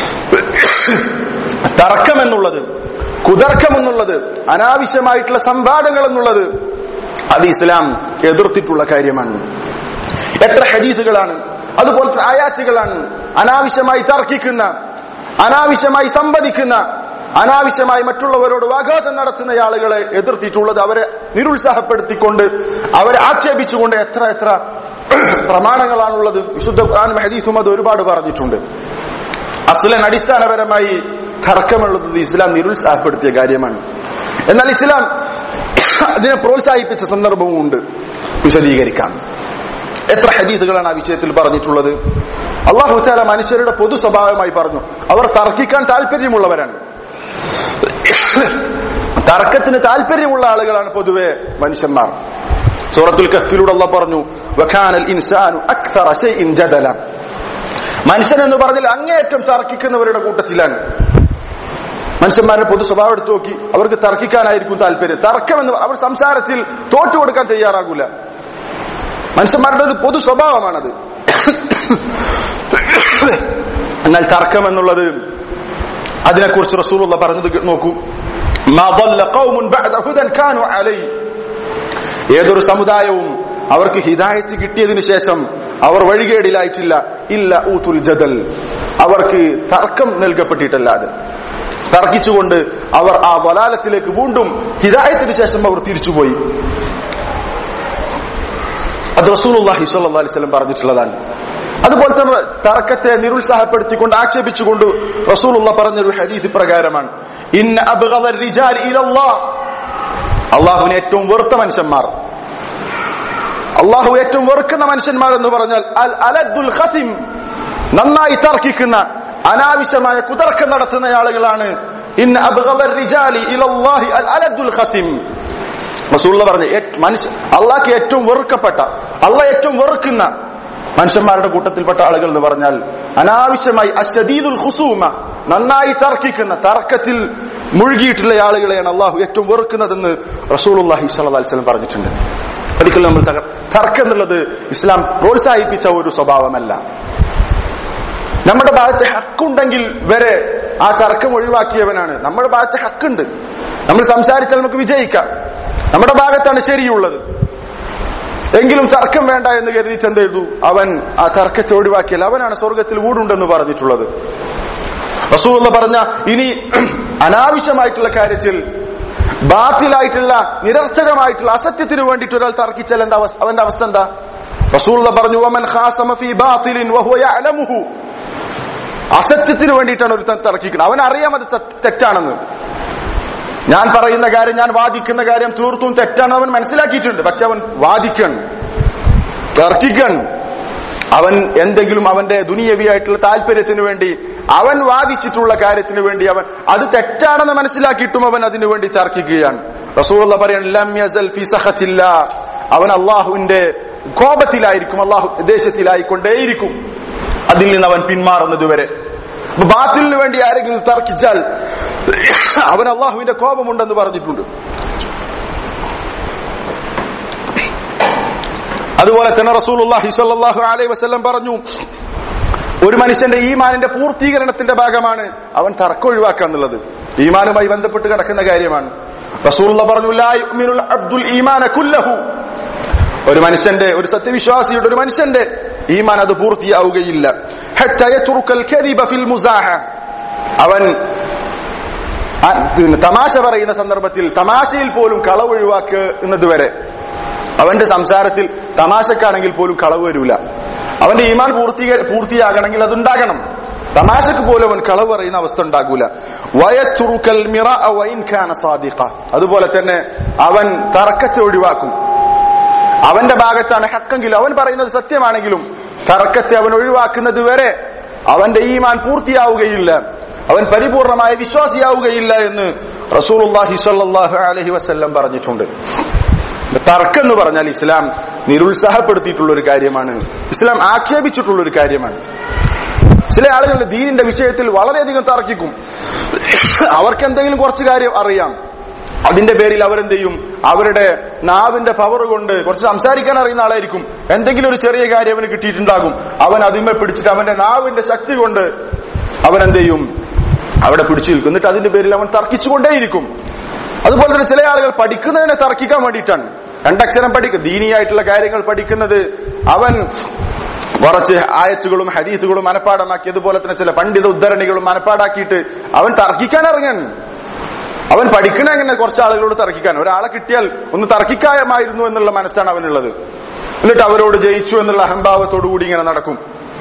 തർക്കം എന്നുള്ളത് കുതർക്കം എന്നുള്ളത് അനാവശ്യമായിട്ടുള്ള സംവാദങ്ങൾ എന്നുള്ളത് അത് ഇസ്ലാം എതിർത്തിട്ടുള്ള കാര്യമാണ് എത്ര ഹദീസുകളാണ് അതുപോലത്തെ ആയാച്ചുകളാണ് അനാവശ്യമായി തർക്കിക്കുന്ന അനാവശ്യമായി സംവദിക്കുന്ന അനാവശ്യമായി മറ്റുള്ളവരോട് വാഘാതം നടത്തുന്ന ആളുകളെ എതിർത്തിട്ടുള്ളത് അവരെ നിരുത്സാഹപ്പെടുത്തിക്കൊണ്ട് അവരെ ആക്ഷേപിച്ചുകൊണ്ട് എത്ര എത്ര പ്രമാണങ്ങളാണുള്ളത് വിശുദ്ധ ഖുർആൻ ഹദീസും അത് ഒരുപാട് പറഞ്ഞിട്ടുണ്ട് അസ്ലൻ അടിസ്ഥാനപരമായി തർക്കമുള്ളത് ഇസ്ലാം നിരുത്സാഹപ്പെടുത്തിയ കാര്യമാണ് എന്നാൽ ഇസ്ലാം അതിനെ പ്രോത്സാഹിപ്പിച്ച സന്ദർഭവും ഉണ്ട് വിശദീകരിക്കാം എത്ര ഹദീസുകളാണ് ആ വിഷയത്തിൽ പറഞ്ഞിട്ടുള്ളത് അള്ളാഹു താല മനുഷ്യരുടെ പൊതു സ്വഭാവമായി പറഞ്ഞു അവർ തർക്കിക്കാൻ താല്പര്യമുള്ളവരാണ് തർക്കത്തിന് താല്പര്യമുള്ള ആളുകളാണ് പൊതുവെ മനുഷ്യന്മാർ സൂറത്തുൽ കഫിലൂടെ അള്ളാഹ് പറഞ്ഞു വഖാനൽ ഇൻസാനു അക്തറ ശൈഇൻ ജദല മനുഷ്യൻ എന്ന് പറഞ്ഞാൽ അങ്ങേയറ്റം തർക്കിക്കുന്നവരുടെ കൂട്ടത്തിലാണ് മനുഷ്യന്മാരുടെ പൊതു സ്വഭാവം എടുത്തു നോക്കി അവർക്ക് തർക്കിക്കാനായിരിക്കും താല്പര്യം തർക്കം എന്ന് അവർ സംസാരത്തിൽ തോറ്റു കൊടുക്കാൻ തയ്യാറാകൂല മനുഷ്യന്മാരുടെ ഒരു പൊതു സ്വഭാവമാണത് എന്നാൽ തർക്കം എന്നുള്ളത് അതിനെക്കുറിച്ച് റസൂലുള്ള പറഞ്ഞത് നോക്കൂ ഏതൊരു സമുദായവും അവർക്ക് ഹിദായത്ത് കിട്ടിയതിനു ശേഷം അവർ വഴികേടിലായിട്ടില്ല ഇല്ല ഊത്തുൽ ജദൽ അവർക്ക് തർക്കം നൽകപ്പെട്ടിട്ടല്ലാതെ തർക്കിച്ചുകൊണ്ട് അവർ ആ വലാലത്തിലേക്ക് വീണ്ടും ഹിദായത്തിന് ശേഷം അവർ തിരിച്ചുപോയി അത് റസൂലുള്ളാഹി സ്വല്ലല്ലാഹി അലൈഹി വസല്ലം പറഞ്ഞിട്ടുള്ളതാണ് അതുപോലെ തന്നെ തർക്കത്തെ നിരുത്സാഹപ്പെടുത്തിക്കൊണ്ട് ആക്ഷേപിച്ചുകൊണ്ട് റസൂലുള്ള പറഞ്ഞൊരു ഹദീസ് പ്രകാരമാണ് ഇന്ന അബ്ഗദ റിജാൽ ഇലല്ലാഹ് അള്ളാഹുവിന് ഏറ്റവും വെറുത്ത മനുഷ്യന്മാർ അള്ളാഹു ഏറ്റവും വെറുക്കുന്ന മനുഷ്യന്മാർ എന്ന് പറഞ്ഞാൽ അൽ അലദ്ദുൽ ഖസിം നന്നായി തർക്കിക്കുന്ന അനാവശ്യമായ കുതർക്കം നടത്തുന്ന ആളുകളാണ് ഇന്ന അബ്ഗദ റിജാലി ഇലല്ലാഹി അൽ അലദ്ദുൽ ഖസിം റസൂള്ള പറഞ്ഞു മനുഷ്യ അള്ളാഹ്ക്ക് ഏറ്റവും വെറുക്കപ്പെട്ട അള്ളാഹ് ഏറ്റവും വെറുക്കുന്ന മനുഷ്യന്മാരുടെ കൂട്ടത്തിൽപ്പെട്ട ആളുകൾ എന്ന് പറഞ്ഞാൽ അനാവശ്യമായി അശദീദുൽ ഹുസൂമ നന്നായി തർക്കിക്കുന്ന തർക്കത്തിൽ മുഴുകിയിട്ടുള്ള ആളുകളെയാണ് അള്ളാഹു ഏറ്റവും വെറുക്കുന്നതെന്ന് റസൂലുള്ളാഹി സ്വല്ലല്ലാഹി അലൈഹി വസല്ലം പറഞ്ഞിട്ടുണ്ട് ഒരിക്കലും നമ്മൾ തർക്കം എന്നുള്ളത് ഇസ്ലാം പ്രോത്സാഹിപ്പിച്ച ഒരു സ്വഭാവമല്ല നമ്മുടെ ഭാഗത്ത് ഹക്കുണ്ടെങ്കിൽ വരെ ആ തർക്കം ഒഴിവാക്കിയവനാണ് നമ്മുടെ ഭാഗത്ത് ഹക്കുണ്ട് നമ്മൾ സംസാരിച്ചാൽ നമുക്ക് വിജയിക്കാം നമ്മുടെ ഭാഗത്താണ് ശരിയുള്ളത് എങ്കിലും തർക്കം വേണ്ട എന്ന് കരുതിച്ച് എന്തെഴുതു അവൻ ആ തർക്കത്തെ ഒഴിവാക്കിയാൽ അവനാണ് സ്വർഗത്തിൽ വീടുണ്ടെന്ന് പറഞ്ഞിട്ടുള്ളത് റസൂള്ള പറഞ്ഞ ഇനി അനാവശ്യമായിട്ടുള്ള കാര്യത്തിൽ ബാത്തിലായിട്ടുള്ള നിരർത്ഥകമായിട്ടുള്ള അസത്യത്തിന് വേണ്ടിയിട്ട് ഒരാൾ തർക്കിച്ചാൽ എന്താ അവന്റെ അവസ്ഥ എന്താ റസൂള്ള പറഞ്ഞു വമൻ ഖാസമ ഫീ ബാത്തിലിൻ വഹുവ യഅലമുഹു അസത്യത്തിന് വേണ്ടിയിട്ടാണ് ഒരുത്തൻ തർക്കിക്കുന്നത് അവൻ അറിയാം അത് തെ- തെറ്റാണെന്ന് ഞാൻ പറയുന്ന കാര്യം ഞാൻ വാദിക്കുന്ന കാര്യം തീർത്തും തെറ്റാണെന്ന് അവൻ മനസ്സിലാക്കിയിട്ടുണ്ട് പക്ഷെ അവൻ വാദിക്കൺ തർക്കിക്കൺ അവൻ എന്തെങ്കിലും അവന്റെ ദുനിയവിയായിട്ടുള്ള താല്പര്യത്തിന് വേണ്ടി അവൻ വാദിച്ചിട്ടുള്ള കാര്യത്തിന് വേണ്ടി അവൻ അത് തെറ്റാണെന്ന് മനസ്സിലാക്കിയിട്ടും അവൻ അതിനു വേണ്ടി തർക്കിക്കുകയാണ് റസൂള്ള പറയാണ് "ലം യസൽ ഫി സഖത്തില്ലാ." അവൻ അള്ളാഹുവിന്റെ കോപത്തിലായിരിക്കും അള്ളാഹു ദേശത്തിലായിക്കൊണ്ടേയിരിക്കും അതിൽ നിന്ന് അവൻ പിന്മാറുന്നതുവരെ അപ്പൊ ബാത്തിലിന് വേണ്ടി ആരെങ്കിലും തർക്കിച്ചാൽ അവൻ അള്ളാഹുവിന്റെ കോപമുണ്ടെന്ന് പറഞ്ഞിട്ടുണ്ട് അതുപോലെ തന്നെ റസൂലുള്ളാഹി സ്വല്ലല്ലാഹു അലൈഹി വസല്ലം പറഞ്ഞു ഒരു മനുഷ്യന്റെ ഈമാനിന്റെ പൂർത്തീകരണത്തിന്റെ ഭാഗമാണ് അവൻ തർക്കം ഒഴിവാക്കുക എന്നുള്ളത് ഈമാനുമായി ബന്ധപ്പെട്ട് കിടക്കുന്ന കാര്യമാണ് റസൂലുള്ള പറഞ്ഞു "ലാ യുഅ്മിനുൽ അബ്ദുൽ ഈമാന കുല്ലഹു ഒരു മനുഷ്യന്റെ ഒരു സത്യവിശ്വാസിയുടെ ഒരു മനുഷ്യന്റെ ഈമാൻ അത് പൂർത്തിയാവുകയില്ല ഹത്ത യത്റുക്കൽ കദിബ ഫിൽ മുസാഹ അവൻ ആ, പിന്നെ തമാശ പറയുന്ന സന്ദർഭത്തിൽ തമാശയിൽ പോലും കളവ് ഒഴിവാക്കുന്നത് വരെ അവന്റെ സംസാരത്തിൽ തമാശക്കാണെങ്കിൽ പോലും കളവ് വരൂല അവന്റെ ഈമാൻ പൂർത്തീക പൂർത്തിയാകണമെങ്കിൽ അതുണ്ടാകണം തമാശക്ക് പോലും അവൻ കളവ് പറയുന്ന അവസ്ഥ ഉണ്ടാകൂല വയത്തുറുക്കൽ മിറ വൈൻ ഖാന സാദിഖ അതുപോലെ തന്നെ അവൻ തർക്കത്തെ ഒഴിവാക്കും അവന്റെ ഭാഗത്താണ് ഹക്കെങ്കിലും അവൻ പറയുന്നത് സത്യമാണെങ്കിലും തർക്കത്തെ അവൻ ഒഴിവാക്കുന്നത് വരെ അവന്റെ ഈമാൻ പൂർത്തിയാവുകയില്ല അവൻ പരിപൂർണമായ വിശ്വാസിയാവുകയില്ല എന്ന് റസൂലുള്ളാഹി സ്വല്ലല്ലാഹു അലൈഹി വസല്ലം പറഞ്ഞിട്ടുണ്ട് തർക്കം എന്ന് പറഞ്ഞാൽ ഇസ്ലാം നിരുത്സാഹപ്പെടുത്തിയിട്ടുള്ള ഒരു കാര്യമാണ് ഇസ്ലാം ആക്ഷേപിച്ചിട്ടുള്ള ഒരു കാര്യമാണ് ചില ആളുകൾ ദീനിന്റെ വിഷയത്തിൽ വളരെയധികം തർക്കിക്കും അവർക്ക് എന്തെങ്കിലും കുറച്ച് കാര്യം അറിയാം അതിന്റെ പേരിൽ അവരെന്ത് ചെയ്യും അവരുടെ നാവിന്റെ പവർ കൊണ്ട് കുറച്ച് സംസാരിക്കാൻ അറിയുന്ന ആളായിരിക്കും എന്തെങ്കിലും ഒരു ചെറിയ കാര്യം അവന് കിട്ടിയിട്ടുണ്ടാകും അവൻ അതിന്മേൽ പിടിച്ചിട്ട് അവന്റെ നാവിന്റെ ശക്തി കൊണ്ട് അവൻ എന്ത് ചെയ്യും അവിടെ പിടിച്ചു നിൽക്കും എന്നിട്ട് അതിന്റെ പേരിൽ അവൻ തർക്കിച്ചുകൊണ്ടേയിരിക്കും അതുപോലെ തന്നെ ചില ആളുകൾ പഠിക്കുന്നതിനെ തർക്കിക്കാൻ വേണ്ടിയിട്ടാണ് രണ്ടക്ഷരം പഠിക്കുക ദീനിയായിട്ടുള്ള കാര്യങ്ങൾ പഠിക്കുന്നത് അവൻ കുറച്ച് ആയത്തുകളും ഹദീസുകളും മനപ്പാടമാക്കി അതുപോലെ തന്നെ ചില പണ്ഡിത ഉദ്ധരണികളും മനപ്പാടാക്കിയിട്ട് അവൻ തർക്കിക്കാൻ ഇറങ്ങാൻ അവൻ പഠിക്കണ എങ്ങനെ കുറച്ച് ആളുകളോട് തർക്കിക്കാൻ ഒരാളെ കിട്ടിയാൽ ഒന്ന് തർക്കിക്കാമായിരുന്നു എന്നുള്ള മനസ്സാണ് അവനുള്ളത് എന്നിട്ട് അവരോട് ജയിച്ചു എന്നുള്ള അഹംഭാവത്തോടു കൂടി ഇങ്ങനെ നടക്കും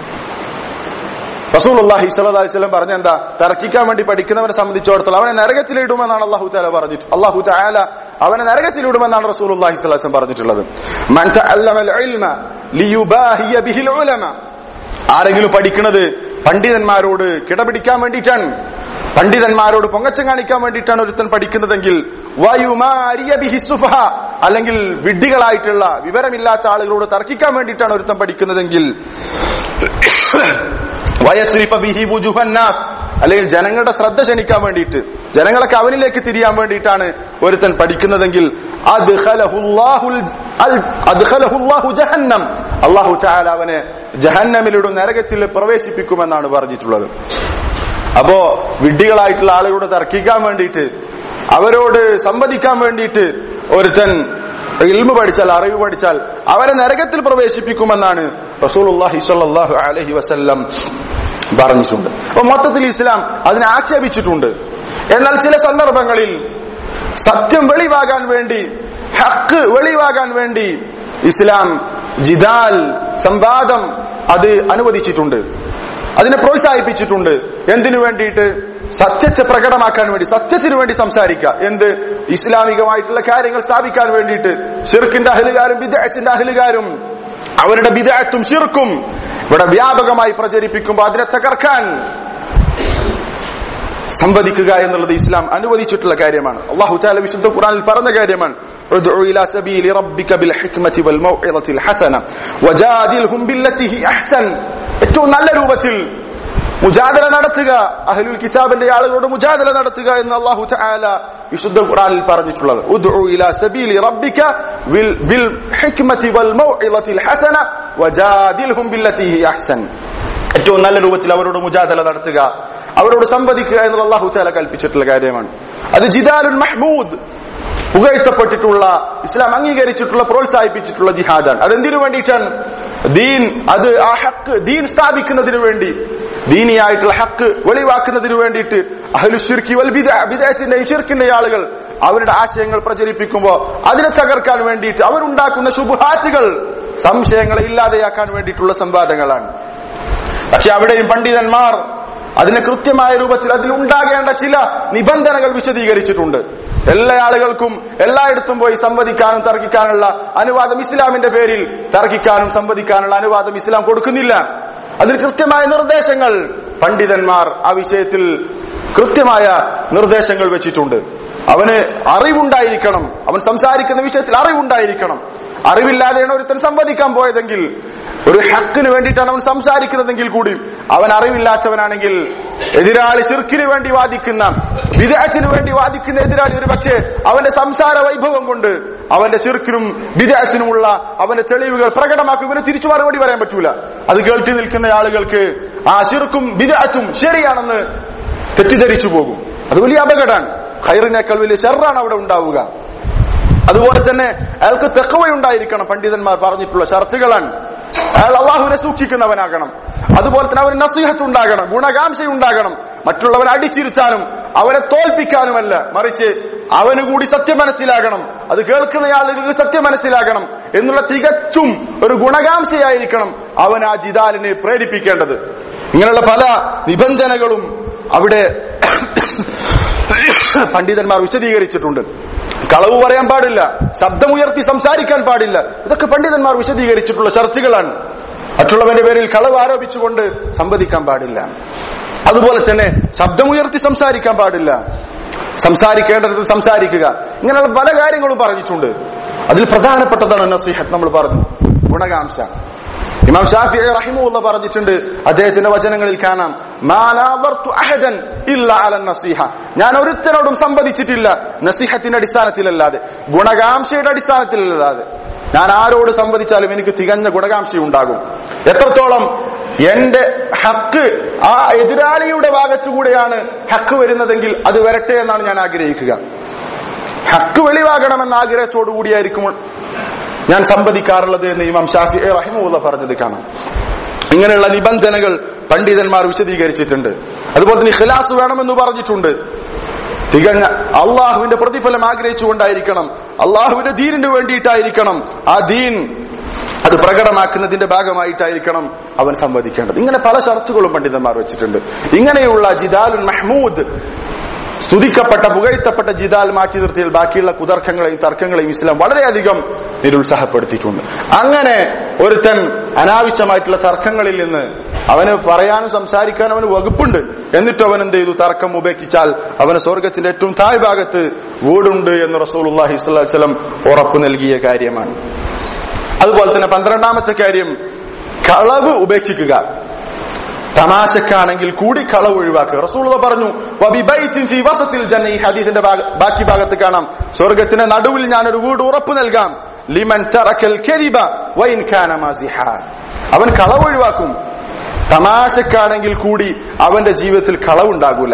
റസൂലുള്ളാഹി സ്വല്ലല്ലാഹി അലൈഹി വസല്ലം പറഞ്ഞ എന്താ തർക്കിക്കാൻ വേണ്ടി പഠിക്കുന്നവനെ സംബന്ധിച്ചിടത്തോളം അവനെ നരകത്തിലിടുമെന്നാണ് അള്ളാഹു താല പറഞ്ഞിട്ട് അള്ളാഹു താല അവനെ നരകത്തിലിടുമെന്നാണ് റസൂലുള്ളാഹി സ്വല്ലല്ലാഹി അലൈഹി വസല്ലം പറഞ്ഞിട്ടുള്ളത് മൻ തഅല്ലമൽ ഇൽമ ലിയുബാഹിയ ബിഹിൽ ഉലമ ആരെങ്കിലും പഠിക്കുന്നത് പണ്ഡിതന്മാരോട് കിടപിടിക്കാൻ വേണ്ടിയിട്ടാണ് പണ്ഡിതന്മാരോട് പൊങ്ങച്ചം കാണിക്കാൻ വേണ്ടിയിട്ടാണ് ഒരുത്തൻ പഠിക്കുന്നതെങ്കിൽ വയുമാരിയ ബിഹി സുഫഹ അല്ലെങ്കിൽ വിഡ്ഢികളായിട്ടുള്ള വിവരമില്ലാത്ത ആളുകളോട് തർക്കിക്കാൻ വേണ്ടിയിട്ടാണ് ഒരുത്തൻ പഠിക്കുന്നതെങ്കിൽ വയസ്രിഫ ബിഹി വുജുഹന്നാസ് അല്ലെങ്കിൽ ജനങ്ങളുടെ ശ്രദ്ധ ക്ഷണിക്കാൻ വേണ്ടിയിട്ട് ജനങ്ങളൊക്കെ അവനിലേക്ക് തിരിയാൻ വേണ്ടിയിട്ടാണ് ഒരുത്തൻ പഠിക്കുന്നതെങ്കിൽ അദ്ഖലഹുല്ലാഹുൽ അൽ- അദ്ഖലഹുല്ലാഹു ജഹന്നം അള്ളാഹു ചായാൽ അവനെ ജഹന്നമിലൂടെ നരകത്തിൽ പ്രവേശിപ്പിക്കുമെന്നാണ് പറഞ്ഞിട്ടുള്ളത് അപ്പോ വിഡ്ഢികളായിട്ടുള്ള ആളുകളോട് തർക്കിക്കാൻ വേണ്ടിയിട്ട് അവരോട് സംവദിക്കാൻ വേണ്ടിയിട്ട് ഒരുത്തൻ ഇൽമ പഠിച്ചാൽ അറിവ് പഠിച്ചാൽ അവനെ നരകത്തിൽ പ്രവേശിപ്പിക്കുമെന്നാണ് റസൂലുള്ളാഹി സ്വല്ലല്ലാഹു അലൈഹി വസല്ലം പറഞ്ഞിട്ടുണ്ട് അപ്പൊ മൊത്തത്തിൽ ഇസ്ലാം അതിനെ ആക്ഷേപിച്ചിട്ടുണ്ട് എന്നാൽ ചില സന്ദർഭങ്ങളിൽ സത്യം വെളിവാകാൻ വേണ്ടി ഹക്ക് വെളിവാകാൻ വേണ്ടി ഇസ്ലാം ജിദാൽ സംവാദം അത് അനുവദിച്ചിട്ടുണ്ട് അതിനെ പ്രോത്സാഹിപ്പിച്ചിട്ടുണ്ട് എന്തിനു വേണ്ടിയിട്ട് സത്യത്തെ പ്രകടമാക്കാൻ വേണ്ടി സത്യത്തിന് വേണ്ടി സംസാരിക്കുക എന്ത് ഇസ്ലാമികമായിട്ടുള്ള കാര്യങ്ങൾ സ്ഥാപിക്കാൻ വേണ്ടിയിട്ട് ഷിർക്കിന്റെ അഹലുകാരും വിദഗ്ധത്തിന്റെ അഹലുകാരും അവരുടെ വിദഗ്ധത്തും ഷിർക്കും ഇവിടെ വ്യാപകമായി പ്രചരിപ്പിക്കുമ്പോൾ അതിനെ തകർക്കാൻ സംവദിക്കുക എന്നുള്ളത് ഇസ്ലാം അനുവദിച്ചിട്ടുള്ള കാര്യമാണ് അള്ളാഹു താല വിശുദ്ധ ഖുറാനിൽ പറഞ്ഞ കാര്യമാണ് ادع إلى سبيل ربك بالحكمة والموعظة الحسنة وجادلهم بالتي هي أحسن ഏറ്റവും നല്ല രൂപത്തിൽ മുജാദല നടത്തുക അഹ്ലുൽ കിതാബിന്റെ ആളുകളോട് മുജാദല നടത്തുക എന്ന് അള്ളാഹു തആല വിശുദ്ധ ഖുറാനിൽ പറഞ്ഞിട്ടുള്ളത് ഉദ്ഉ ഇലാ സബീലി റബ്ബിക ബിൽ ബിൽ ഹിക്മതി വൽ മൗഇളത്തിൽ ഹസന വജാദിൽഹും ബില്ലതി ഹി അഹ്സൻ ഏറ്റവും നല്ല രൂപത്തിൽ അവരോട് മുജാദല നടത്തുക അവരോട് സംവദിക്കുക എന്നുള്ള അള്ളാഹു താല കൽപ്പിച്ചിട്ടുള്ള കാര്യമാണ് അത് ജിദാലുൽ മഹ്മൂദ് പുകഴ്ത്തപ്പെട്ടിട്ടുള്ള ഇസ്ലാം അംഗീകരിച്ചിട്ടുള്ള പ്രോത്സാഹിപ്പിച്ചിട്ടുള്ള ജിഹാദാണ് അതെന്തിനു വേണ്ടിയിട്ടാണ് ദീൻ അത് ആ ഹക്ക് ദീൻ സ്ഥാപിക്കുന്നതിന് വേണ്ടി ദീനിയായിട്ടുള്ള ഹക്ക് വെളിവാക്കുന്നതിന് വേണ്ടിയിട്ട് അഹ്ലു ഷിർക്കി വൽ ബിദഅത്തിന്റെ ഷിർക്കിന്റെ ആളുകൾ അവരുടെ ആശയങ്ങൾ പ്രചരിപ്പിക്കുമ്പോൾ അതിനെ തകർക്കാൻ വേണ്ടിയിട്ട് അവരുണ്ടാക്കുന്ന ശുഭഹാറ്റുകൾ സംശയങ്ങളെ ഇല്ലാതെയാക്കാൻ വേണ്ടിയിട്ടുള്ള സംവാദങ്ങളാണ് പക്ഷെ അവിടെയും പണ്ഡിതന്മാർ അതിനെ കൃത്യമായ രൂപത്തിൽ അതിൽ ഉണ്ടാകേണ്ട ചില നിബന്ധനകൾ വിശദീകരിച്ചിട്ടുണ്ട് എല്ലാ ആളുകൾക്കും എല്ലായിടത്തും പോയി സംവദിക്കാനും തർക്കിക്കാനുള്ള അനുവാദം ഇസ്ലാമിന്റെ പേരിൽ തർക്കിക്കാനും സംവദിക്കാനുള്ള അനുവാദം ഇസ്ലാം കൊടുക്കുന്നില്ല അതിന് കൃത്യമായ നിർദ്ദേശങ്ങൾ പണ്ഡിതന്മാർ ആ വിഷയത്തിൽ കൃത്യമായ നിർദ്ദേശങ്ങൾ വെച്ചിട്ടുണ്ട് അവന് അറിവുണ്ടായിരിക്കണം അവൻ സംസാരിക്കുന്ന വിഷയത്തിൽ അറിവുണ്ടായിരിക്കണം അറിവില്ലാതെയാണ് ഒരുത്തൻ സംവദിക്കാൻ പോയതെങ്കിൽ ഒരു ഹക്കിന് വേണ്ടിയിട്ടാണ് അവൻ സംസാരിക്കുന്നതെങ്കിൽ കൂടി അവൻ അറിവില്ലാത്തവനാണെങ്കിൽ എതിരാളി ശിർക്കിന് വേണ്ടി വാദിക്കുന്ന വിദേഹത്തിന് വേണ്ടി വാദിക്കുന്ന എതിരാളി ഒരു പക്ഷേ അവന്റെ സംസാര വൈഭവം കൊണ്ട് അവന്റെ ശിർക്കിനും വിദേഹത്തിനുമുള്ള അവന്റെ തെളിവുകൾ പ്രകടമാക്കും ഇവന് തിരിച്ചു മറുപടി പറയാൻ പറ്റൂല അത് കേൾട്ടി നിൽക്കുന്ന ആളുകൾക്ക് ആ ശിർക്കും വിദേഹത്തും ശരിയാണെന്ന് തെറ്റിദ്ധരിച്ചു പോകും അത് വലിയ അപകടമാണ് ഖൈറിനേക്കാൾ വലിയ ഷെറാണ് അവിടെ ഉണ്ടാവുക അതുപോലെ തന്നെ അയാൾക്ക് തെക്കവയുണ്ടായിരിക്കണം പണ്ഡിതന്മാർ പറഞ്ഞിട്ടുള്ള ചർച്ചകളാണ് അയാൾ അള്ളാഹുവിനെ സൂക്ഷിക്കുന്നവനാകണം അതുപോലെ തന്നെ അവന് നസീഹത്ത് ഉണ്ടാകണം ഗുണകാംക്ഷ ഉണ്ടാകണം മറ്റുള്ളവനെ അടിച്ചിരുത്താനും അവനെ തോൽപ്പിക്കാനുമല്ല മറിച്ച് അവന് കൂടി സത്യം മനസ്സിലാകണം അത് കേൾക്കുന്ന ആളുകൾക്ക് സത്യം മനസ്സിലാകണം എന്നുള്ള തികച്ചും ഒരു ഗുണകാംക്ഷയായിരിക്കണം അവൻ ആ ജിദാലിനെ പ്രേരിപ്പിക്കേണ്ടത് ഇങ്ങനെയുള്ള പല നിബന്ധനകളും അവിടെ പണ്ഡിതന്മാർ വിശദീകരിച്ചിട്ടുണ്ട് കളവ് പറയാൻ പാടില്ല ശബ്ദമുയർത്തി സംസാരിക്കാൻ പാടില്ല ഇതൊക്കെ പണ്ഡിതന്മാർ വിശദീകരിച്ചിട്ടുള്ള ചർച്ചകളാണ് മറ്റുള്ളവന്റെ പേരിൽ കളവ് ആരോപിച്ചുകൊണ്ട് സംവദിക്കാൻ പാടില്ല അതുപോലെ തന്നെ ശബ്ദമുയർത്തി സംസാരിക്കാൻ പാടില്ല സംസാരിക്കേണ്ടത് സംസാരിക്കുക ഇങ്ങനെയുള്ള പല കാര്യങ്ങളും പറഞ്ഞിട്ടുണ്ട് അതിൽ പ്രധാനപ്പെട്ടതാണ് നസീഹത്ത് നമ്മൾ പറഞ്ഞു ഗുണകാംക്ഷ ഇമാം ഷാഫി റഹിമുള്ള പറഞ്ഞിട്ടുണ്ട് അദ്ദേഹത്തിന്റെ വചനങ്ങളിൽ കാണാം മാനാവർതു അഹദൻ ഇല്ല അലൻ നസീഹ ഞാൻ ഒരുത്തനോടും സംവദിച്ചിട്ടില്ല നസീഹത്തിന്റെ അടിസ്ഥാനത്തിലല്ലാതെ ഗുണകാംക്ഷയുടെ അടിസ്ഥാനത്തിലല്ലാതെ ഞാൻ ആരോട് സംവദിച്ചാലും എനിക്ക് തികഞ്ഞ ഗുണകാംക്ഷയുണ്ടാകും എത്രത്തോളം എന്റെ ഹക്ക് ആ എതിരാളിയുടെ ഭാഗത്തുകൂടെയാണ് ഹക്ക് വരുന്നതെങ്കിൽ അത് വരട്ടെ എന്നാണ് ഞാൻ ആഗ്രഹിക്കുക ഹക്ക് വെളിവാകണമെന്ന ആഗ്രഹത്തോടു കൂടിയായിരിക്കും ഞാൻ സംവദിക്കാറുള്ളത് എന്ന് ഇമാം ഷാഫി റഹിമുള്ള പറഞ്ഞത് കാണാം ഇങ്ങനെയുള്ള നിബന്ധനകൾ പണ്ഡിതന്മാർ വിശദീകരിച്ചിട്ടുണ്ട് അതുപോലെ തന്നെ ഖിലാസ് വേണമെന്ന് പറഞ്ഞിട്ടുണ്ട് തികഞ്ഞ അള്ളാഹുവിന്റെ പ്രതിഫലം ആഗ്രഹിച്ചുകൊണ്ടായിരിക്കണം അള്ളാഹുവിന്റെ ദീനിന് വേണ്ടിയിട്ടായിരിക്കണം ആ ദീൻ അത് പ്രകടമാക്കുന്നതിന്റെ ഭാഗമായിട്ടായിരിക്കണം അവൻ സംവദിക്കേണ്ടത് ഇങ്ങനെ പല ഷർത്തുകളും പണ്ഡിതന്മാർ വെച്ചിട്ടുണ്ട് ഇങ്ങനെയുള്ള ജിദാലുൽ മഹ്മൂദ് സ്തുതിക്കപ്പെട്ട പുകഴ്ത്തപ്പെട്ട ജിദാൽ മാറ്റി നിർത്തിയാൽ ബാക്കിയുള്ള കുതർക്കങ്ങളെയും തർക്കങ്ങളെയും ഇസ്ലാം വളരെയധികം നിരുത്സാഹപ്പെടുത്തിയിട്ടുണ്ട് അങ്ങനെ ഒരുത്തൻ അനാവശ്യമായിട്ടുള്ള തർക്കങ്ങളിൽ നിന്ന് അവന് പറയാനും സംസാരിക്കാനും അവന് വകുപ്പുണ്ട് എന്നിട്ട് അവൻ എന്ത് ചെയ്തു തർക്കം ഉപേക്ഷിച്ചാൽ അവന് സ്വർഗത്തിന്റെ ഏറ്റവും താഴ്ഭാഗത്ത് വീടുണ്ട് എന്ന് റസൂലുള്ളാഹി സ്വല്ലല്ലാഹി അലൈഹി വസല്ലം ഉറപ്പു നൽകിയ കാര്യമാണ് അതുപോലെ തന്നെ പന്ത്രണ്ടാമത്തെ കാര്യം കളവ് ഉപേക്ഷിക്കുക തമാശക്കാണെങ്കിൽ കൂടി കളവ് ഒഴിവാക്കുക റസൂലുള്ള പറഞ്ഞു വബിബൈത്തിൻ ഫീ വസത്തിൽ ജന്ന ഈ ഹദീസിന്റെ ഭാഗ- ബാക്കി ഭാഗത്ത് കാണാം സ്വർഗത്തിന്റെ നടുവിൽ ഞാൻ ഒരു വീട് ഉറപ്പു നൽകാം ലിമൻ തറക്കൽ കെരിബ വൈൻ ഖാന മാസിഹ അവൻ കളവ് ഒഴിവാക്കും തമാശക്കാണെങ്കിൽ കൂടി അവന്റെ ജീവിതത്തിൽ കളവുണ്ടാകൂല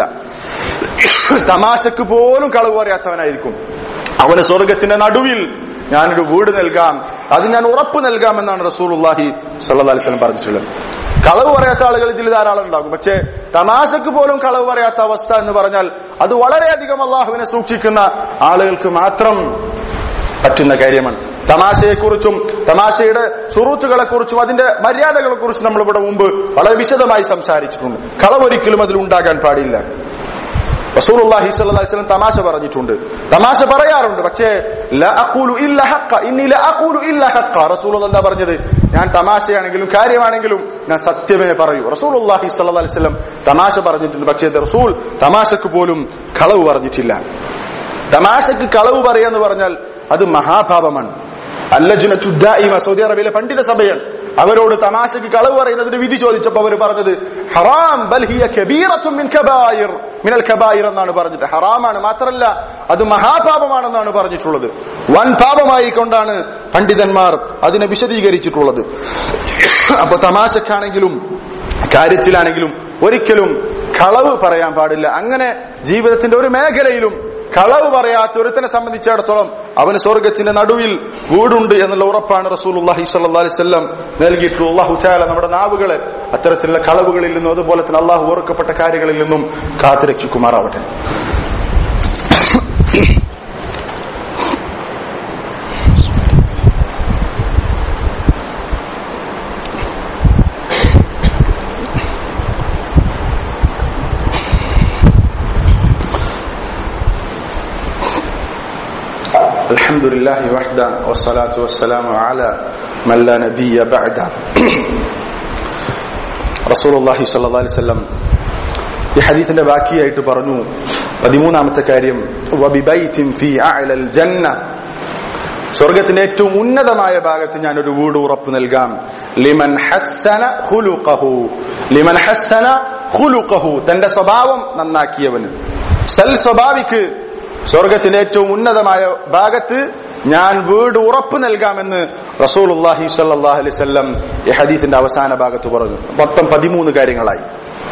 തമാശക്ക് പോലും കളവ് പറയാത്തവനായിരിക്കും അവന് സ്വർഗത്തിന്റെ നടുവിൽ ഞാനൊരു വീട് നൽകാം അത് ഞാൻ ഉറപ്പ് നൽകാം എന്നാണ് റസൂലുള്ളാഹി സല്ലല്ലാഹു അലൈഹി വസല്ലം പറഞ്ഞിട്ടുള്ളത് കളവ് പറയാത്ത ആളുകൾ ഇതിൽ ധാരാളം ഉണ്ടാകും പക്ഷേ തമാശക്ക് പോലും കളവ് പറയാത്ത അവസ്ഥ എന്ന് പറഞ്ഞാൽ അത് വളരെയധികം അള്ളാഹുവിനെ സൂക്ഷിക്കുന്ന ആളുകൾക്ക് മാത്രം പറ്റുന്ന കാര്യമാണ് തമാശയെക്കുറിച്ചും തമാശയുടെ സുറൂത്തുകളെ കുറിച്ചും അതിന്റെ മര്യാദകളെ കുറിച്ചും നമ്മൾ ഇവിടെ മുമ്പ് വളരെ വിശദമായി സംസാരിച്ചിട്ടുണ്ട് കളവൊരിക്കലും അതിൽ ഉണ്ടാകാൻ പാടില്ല റസൂലുള്ളാഹി സ്വല്ലല്ലാഹി അലൈഹി വസല്ലം തമാശ പറഞ്ഞിട്ടുണ്ട് തമാശ പറയാറുണ്ട് പക്ഷേ ല അഖൂലു ഇല്ല ഹഖ ഇന്നി ല അഖൂലു ഇല്ല ഹഖ റസൂലുള്ള എന്താ പറഞ്ഞത് ഞാൻ തമാശയാണെങ്കിലും കാര്യമാണെങ്കിലും ഞാൻ സത്യമേ പറയൂ റസൂലുള്ളാഹി സ്വല്ലല്ലാഹി അലൈഹി വസല്ലം തമാശ പറഞ്ഞിട്ടുണ്ട് പക്ഷേ റസൂൽ തമാശക്ക് പോലും കളവ് പറഞ്ഞിട്ടില്ല തമാശക്ക് കളവ് പറയാന്ന് പറഞ്ഞാൽ അത് മഹാപാപമാണ് അല്ലജുനത്തു ദായിമ സൗദി അറേബ്യയിലെ പണ്ഡിത സഭയാണ് അവരോട് തമാശക്ക് കളവ് പറയുന്നതിന് വിധി ചോദിച്ചപ്പോൾ അവർ പറഞ്ഞത് ഹറാം ബൽ ഹിയ കബീറത്തും മിൻ കബായിർ മിനൽ കബായിർ എന്നാണ് പറഞ്ഞിട്ട് ഹറാമാണ് മാത്രമല്ല അത് മഹാപാപമാണെന്നാണ് പറഞ്ഞിട്ടുള്ളത് വൻ പാപമായി കൊണ്ടാണ് പണ്ഡിതന്മാർ അതിനെ വിശദീകരിച്ചിട്ടുള്ളത് അപ്പൊ തമാശക്കാണെങ്കിലും കാര്യത്തിലാണെങ്കിലും ഒരിക്കലും കളവ് പറയാൻ പാടില്ല അങ്ങനെ ജീവിതത്തിന്റെ ഒരു മേഖലയിലും കളവ് പറയാത്ത ഒരുത്തനെ സംബന്ധിച്ചിടത്തോളം അവന് സ്വർഗത്തിന്റെ നടുവിൽ വീടുണ്ട് എന്നുള്ള ഉറപ്പാണ് റസൂലുള്ളാഹി സ്വല്ലല്ലാഹി അലൈഹി വസല്ലം നൽകിയിട്ടുള്ള അള്ളാഹു ചാല നമ്മുടെ നാവുകളെ അത്തരത്തിലുള്ള കളവുകളിൽ നിന്നും അതുപോലെ തന്നെ അള്ളാഹു ഓർക്കപ്പെട്ട കാര്യങ്ങളിൽ നിന്നും കാത്തുരക്ഷിക്കുമാറാവട്ടെ الحمد لله وحده والصلاة والسلام على من لا نبي بعده رسول الله صلى الله عليه وسلم ഈ ഹദീസിന്റെ ബാക്കിയായിട്ട് പറഞ്ഞു പതിമൂന്നാമത്തെ കാര്യം വബിബൈത്തിൻ ഫീ അഅലൽ ജന്ന സ്വർഗത്തിന്റെ ഏറ്റവും ഉന്നതമായ ഭാഗത്ത് ഞാൻ ഒരു വീട് ഉറപ്പ് നൽകാം ലിമൻ ഹസ്സന ഖുലുഖഹു ലിമൻ ഹസ്സന ഖുലുഖഹു തന്റെ സ്വഭാവം നന്നാക്കിയവന് സൽ സ്വഭാവിക്ക് സ്വർഗത്തിന്റെ ഏറ്റവും ഉന്നതമായ ഭാഗത്ത് ഞാൻ വീട് ഉറപ്പ് നൽകാമെന്ന് റസൂലുള്ളാഹി സ്വല്ലല്ലാഹു അലൈഹി വസല്ലം ഈ ഹദീസിന്റെ അവസാന ഭാഗത്ത് പറഞ്ഞു മൊത്തം പതിമൂന്ന് കാര്യങ്ങളായി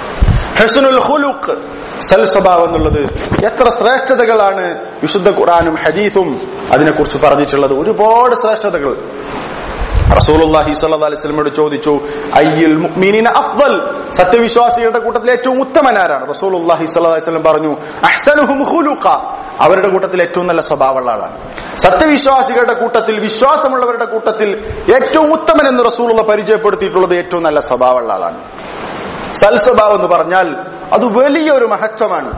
ഹസനുൽ ഖുലുഖ് സൽ സ്വഭാവം എന്നുള്ളത് എത്ര ശ്രേഷ്ഠതകളാണ് വിശുദ്ധ ഖുറാനും ഹദീസും അതിനെക്കുറിച്ച് പറഞ്ഞിട്ടുള്ളത് ഒരുപാട് ശ്രേഷ്ഠതകൾ റസൂലുള്ളാഹി സ്വല്ലല്ലാഹി അലൈഹി വസല്ലമയോട് ചോദിച്ചു അയ്യുൽ മുഅ്മിനീന അഫ്ദൽ സത്യവിശ്വാസികളുടെ കൂട്ടത്തിൽ ഏറ്റവും ഉത്തമനാരാണ് റസൂലുള്ളാഹി സ്വല്ലല്ലാഹി അലൈഹി വസല്ലം പറഞ്ഞു അഹ്സനുഹും ഖുലുഖ അവരുടെ കൂട്ടത്തിൽ ഏറ്റവും നല്ല സ്വഭാവമുള്ള ആളാണ് സത്യവിശ്വാസികളുടെ കൂട്ടത്തിൽ വിശ്വാസമുള്ളവരുടെ കൂട്ടത്തിൽ ഏറ്റവും ഉത്തമൻ എന്ന് റസൂലുള്ള പരിചയപ്പെടുത്തിയിട്ടുള്ളത് ഏറ്റവും നല്ല സ്വഭാവമുള്ള ആളാണ് സൽസ്വഭാവം എന്ന് പറഞ്ഞാൽ അത് വലിയൊരു മഹത്വമാണ്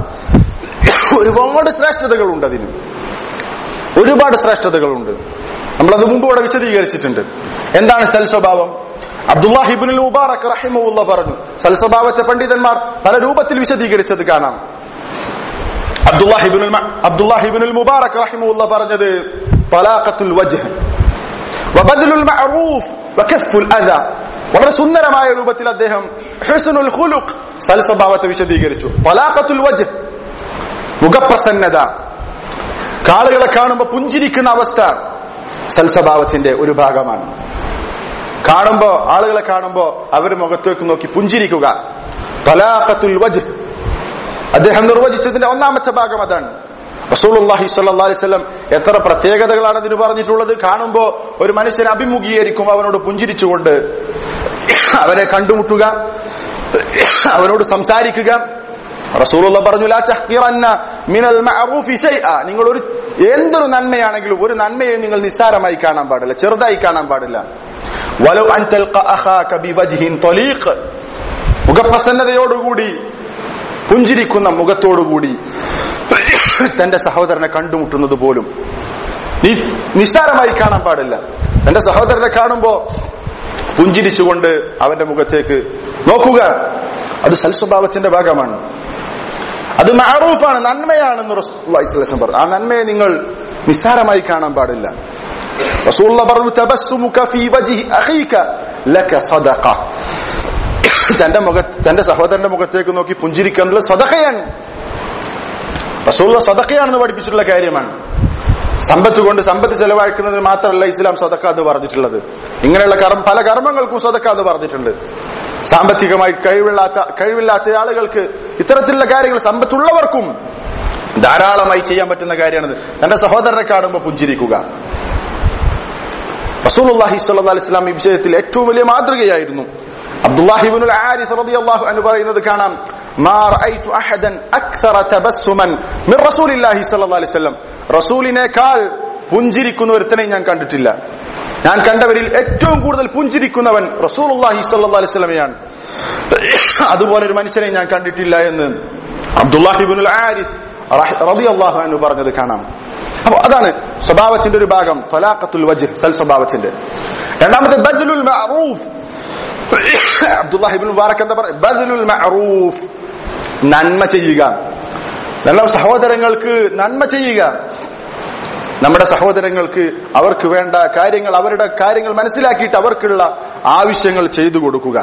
ഒരുപാട് ശ്രേഷ്ഠതകളുണ്ട് അതിന് ഒരുപാട് ശ്രേഷ്ഠതകളുണ്ട് നമ്മളത് മുമ്പ് ഇവിടെ വിശദീകരിച്ചിട്ടുണ്ട് എന്താണ് സൽസ്വഭാവം അബ്ദുല്ലാഹിബിനുൽ മുബാറക് റഹിമുല്ല പറഞ്ഞു സൽസ്വഭാവത്തെ പണ്ഡിതന്മാർ പല രൂപത്തിൽ വിശദീകരിച്ചത് കാണാം അബ്ദുല്ലാഹിബിനുൽ അബ്ദുല്ലാഹിബിനുൽ മുബാറക് റഹിമുല്ല പറഞ്ഞത് തലാഖത്തുൽ വജ്ഹ് വബദലുൽ മഅറൂഫ് വകഫുൽ അദ വളരെ സുന്ദരമായ രൂപത്തിൽ അദ്ദേഹം ഹുസ്നുൽ ഖുലുഖ് സൽസ്വഭാവത്തെ വിശദീകരിച്ചു തലാഖത്തുൽ വജ്ഹ് മുഖപ്രസന്നത കാളുകളെ കാണുമ്പോൾ പുഞ്ചിരിക്കുന്ന അവസ്ഥ സൽസ്വഭാവത്തിന്റെ ഒരു ഭാഗമാണ് കാണുമ്പോ ആളുകളെ കാണുമ്പോ അവരുടെ മുഖത്തേക്ക് നോക്കി പുഞ്ചിരിക്കുക തലാഖത്തുൽ വജ്ഹ് അദ്ദേഹം നിർവചിച്ചതിന്റെ ഒന്നാമത്തെ ഭാഗം അതാണ് റസൂലുള്ളാഹി സ്വല്ലല്ലാഹി അലൈഹി വസല്ലം എത്ര പ്രത്യേകതകളാണ് ഇതിന് പറഞ്ഞിട്ടുള്ളത് കാണുമ്പോ ഒരു മനുഷ്യനെ അഭിമുഖീകരിക്കും അവനോട് പുഞ്ചിരിച്ചുകൊണ്ട് അവനെ കണ്ടുമുട്ടുക അവനോട് സംസാരിക്കുക റസൂലുള്ള പറഞ്ഞു ലാ തഹ്ഖിറന്ന മിനൽ മഅറൂഫി ശൈഅ നിങ്ങൾ ഒരു എന്തൊരു നന്മയാണെങ്കിലും ഒരു നന്മയെ നിങ്ങൾ നിസ്സാരമായി കാണാൻ പാടില്ല ചെറുതായി കാണാൻ പാടില്ല വലൗ അൻ തൽഖ അഖാക ബിവജ്ഹിൻ തലീഖ് മുഖപ്രസന്നതയോടുകൂടി പുഞ്ചിരിക്കുന്ന മുഖത്തോടുകൂടി തന്റെ സഹോദരനെ കണ്ടുമുട്ടുന്നത് പോലും നിസ്സാരമായി കാണാൻ പാടില്ല തന്റെ സഹോദരനെ കാണുമ്പോ പുഞ്ചിരിച്ചുകൊണ്ട് അവന്റെ മുഖത്തേക്ക് നോക്കുക അത് സൽസ്വഭാവത്തിന്റെ ഭാഗമാണ് അത് മാറൂഫാണ് നന്മയാണെന്ന് റസൂൽ പറഞ്ഞു ആ നന്മയെ നിങ്ങൾ നിസ്സാരമായി കാണാൻ പാടില്ല റസൂള്ള പറഞ്ഞു തബസ്സുമുക ഫീ വജ്ഹി അഖീക ലക സദഖ തന്റെ മുഖ തന്റെ സഹോദരന്റെ മുഖത്തേക്ക് നോക്കി പുഞ്ചിരിക്കാനുള്ള സദഖയാണ് റസൂള്ള സദഖയാണെന്ന് പഠിപ്പിച്ചിട്ടുള്ള കാര്യമാണ് സമ്പത്ത് കൊണ്ട് സമ്പത്ത് ചെലവാക്കുന്നത് മാത്രമല്ല ഇസ്ലാം സദക്ക എന്ന് പറഞ്ഞിട്ടുള്ളത് ഇങ്ങനെയുള്ള കർമ്മ പല കർമ്മങ്ങൾക്കും സദക്ക എന്ന് പറഞ്ഞിട്ടുണ്ട് സാമ്പത്തികമായി കഴിവില്ലാത്ത കഴിവില്ലാത്ത ആളുകൾക്ക് ഇത്തരത്തിലുള്ള കാര്യങ്ങൾ സമ്പത്തുള്ളവർക്കും ധാരാളമായി ചെയ്യാൻ പറ്റുന്ന കാര്യമാണിത് തന്റെ സഹോദരനെ കാണുമ്പോൾ പുഞ്ചിരിക്കുക റസൂലുള്ളാഹി സ്വല്ലല്ലാഹി അലൈഹി വസല്ലം ഈ വിഷയത്തിൽ ഏറ്റവും വലിയ മാതൃകയായിരുന്നു അബ്ദുല്ലാഹിബിനുൽ ആരിസ് റളിയല്ലാഹു അൻഹു പറയുന്നത് കാണാം മാ റഅയ്തു അഹദൻ അക്സറ തബസ്സുമൻ മിൻ റസൂലില്ലാഹി സ്വല്ലല്ലാഹി അലൈഹി വസല്ലം റസൂലിനേക്കാൾ പുഞ്ചിരിക്കുന്ന ഒരുത്തനെ ഞാൻ കണ്ടിട്ടില്ല ഞാൻ കണ്ടവരിൽ ഏറ്റവും കൂടുതൽ പുഞ്ചിരിക്കുന്നവൻ റസൂലുള്ളാഹി സ്വല്ലല്ലാഹി അലൈഹി വസല്ലമയാണ് അതുപോലെ ഒരു മനുഷ്യനെ ഞാൻ കണ്ടിട്ടില്ല എന്ന് അബ്ദുല്ലാഹിബിനുൽ ആരിസ് റളിയല്ലാഹു അൻഹു പറഞ്ഞത് കാണാം അപ്പൊ അതാണ് സ്വഭാവത്തിന്റെ ഒരു ഭാഗം തൊലാഖത്തുൽ വജ് സൽ സ്വഭാവത്തിന്റെ രണ്ടാമത്തെ ബദ്ലുൽ മഅറൂഫ് അബ്ദുല്ലാഹിബിൻ മുബാറക് എന്താ പറയുക ബദലുൽ മഅറൂഫ് നന്മ ചെയ്യുക നല്ല സഹോദരങ്ങൾക്ക് നന്മ ചെയ്യുക നമ്മുടെ സഹോദരങ്ങൾക്ക് അവർക്ക് വേണ്ട കാര്യങ്ങൾ അവരുടെ കാര്യങ്ങൾ മനസ്സിലാക്കിയിട്ട് അവർക്കുള്ള ആവശ്യങ്ങൾ ചെയ്തു കൊടുക്കുക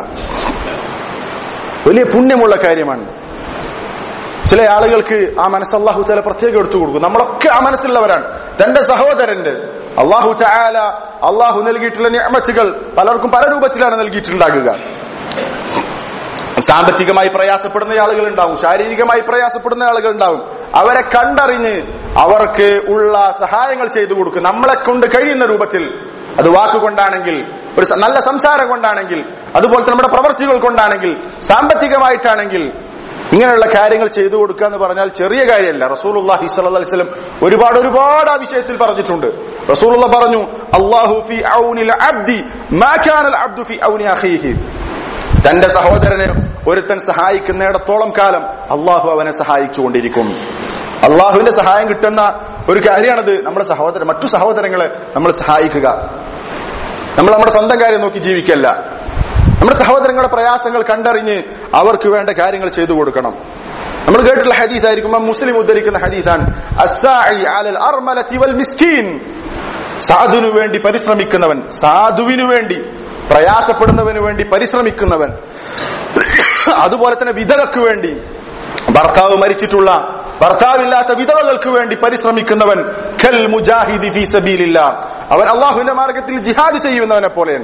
വലിയ പുണ്യമുള്ള കാര്യമാണ് ചില ആളുകൾക്ക് ആ മനസ്സ് അള്ളാഹു താല പ്രത്യേകം എടുത്തു കൊടുക്കും നമ്മളൊക്കെ ആ മനസ്സുള്ളവരാണ് തന്റെ സഹോദരന്റെ അള്ളാഹു ചായാല അള്ളാഹു നൽകിയിട്ടുള്ള ഞാമച്ചുകൾ പലർക്കും പല രൂപത്തിലാണ് നൽകിയിട്ടുണ്ടാകുക സാമ്പത്തികമായി പ്രയാസപ്പെടുന്ന ആളുകൾ ഉണ്ടാവും ശാരീരികമായി പ്രയാസപ്പെടുന്ന ആളുകൾ ഉണ്ടാവും അവരെ കണ്ടറിഞ്ഞ് അവർക്ക് ഉള്ള സഹായങ്ങൾ ചെയ്തു കൊടുക്കും നമ്മളെ കൊണ്ട് കഴിയുന്ന രൂപത്തിൽ അത് വാക്കുകൊണ്ടാണെങ്കിൽ ഒരു നല്ല സംസാരം കൊണ്ടാണെങ്കിൽ അതുപോലെ നമ്മുടെ പ്രവർത്തികൾ കൊണ്ടാണെങ്കിൽ സാമ്പത്തികമായിട്ടാണെങ്കിൽ ഇങ്ങനെയുള്ള കാര്യങ്ങൾ ചെയ്തു കൊടുക്കുക എന്ന് പറഞ്ഞാൽ ചെറിയ കാര്യമല്ല റസൂലുള്ളാഹി സ്വല്ലല്ലാഹി അലൈഹി വസല്ലം ഒരുപാട് ഒരുപാട് ആ വിഷയത്തിൽ പറഞ്ഞിട്ടുണ്ട് റസൂലുള്ള പറഞ്ഞു അല്ലാഹു ഫി ഔനിൽ അബ്ദി മാ കാനൽ അബ്ദു ഫി ഔനി അഖീഹി തന്റെ സഹോദരനെ ഒരുത്തൻ സഹായിക്കുന്നിടത്തോളം കാലം അള്ളാഹു അവനെ സഹായിച്ചുകൊണ്ടിരിക്കും അള്ളാഹുവിന്റെ സഹായം കിട്ടുന്ന ഒരു കാര്യമാണത് നമ്മുടെ സഹോദരൻ മറ്റു സഹോദരങ്ങളെ നമ്മൾ സഹായിക്കുക നമ്മൾ നമ്മുടെ സ്വന്തം കാര്യം നോക്കി ജീവിക്കല്ല നമ്മുടെ സഹോദരങ്ങളുടെ പ്രയാസങ്ങൾ കണ്ടറിഞ്ഞ് അവർക്ക് വേണ്ട കാര്യങ്ങൾ ചെയ്തു കൊടുക്കണം നമ്മൾ കേട്ടിട്ടുള്ള ഹദീസ് ആയിരിക്കും മുസ്ലിം ഉദ്ധരിക്കുന്ന ഹദീസാണ് അസ്സാഇ അലൽ അർമലതി വൽ മിസ്കീൻ സാധുവിനു വേണ്ടി പരിശ്രമിക്കുന്നവൻ സാധുവിനു വേണ്ടി പ്രയാസപ്പെടുന്നവന് വേണ്ടി പരിശ്രമിക്കുന്നവൻ അതുപോലെ തന്നെ വിധവക്ക് വേണ്ടി ഭർത്താവ് മരിച്ചിട്ടുള്ള ഭർത്താവില്ലാത്ത വിധവകൾക്ക് വേണ്ടി പരിശ്രമിക്കുന്നവൻ ഖൽ മുജാഹിദി ഫീ സബീലില്ല അവൻ അള്ളാഹുവിന്റെ മാർഗത്തിൽ ജിഹാദ് ചെയ്യുന്നവനെ പോലെയാണ്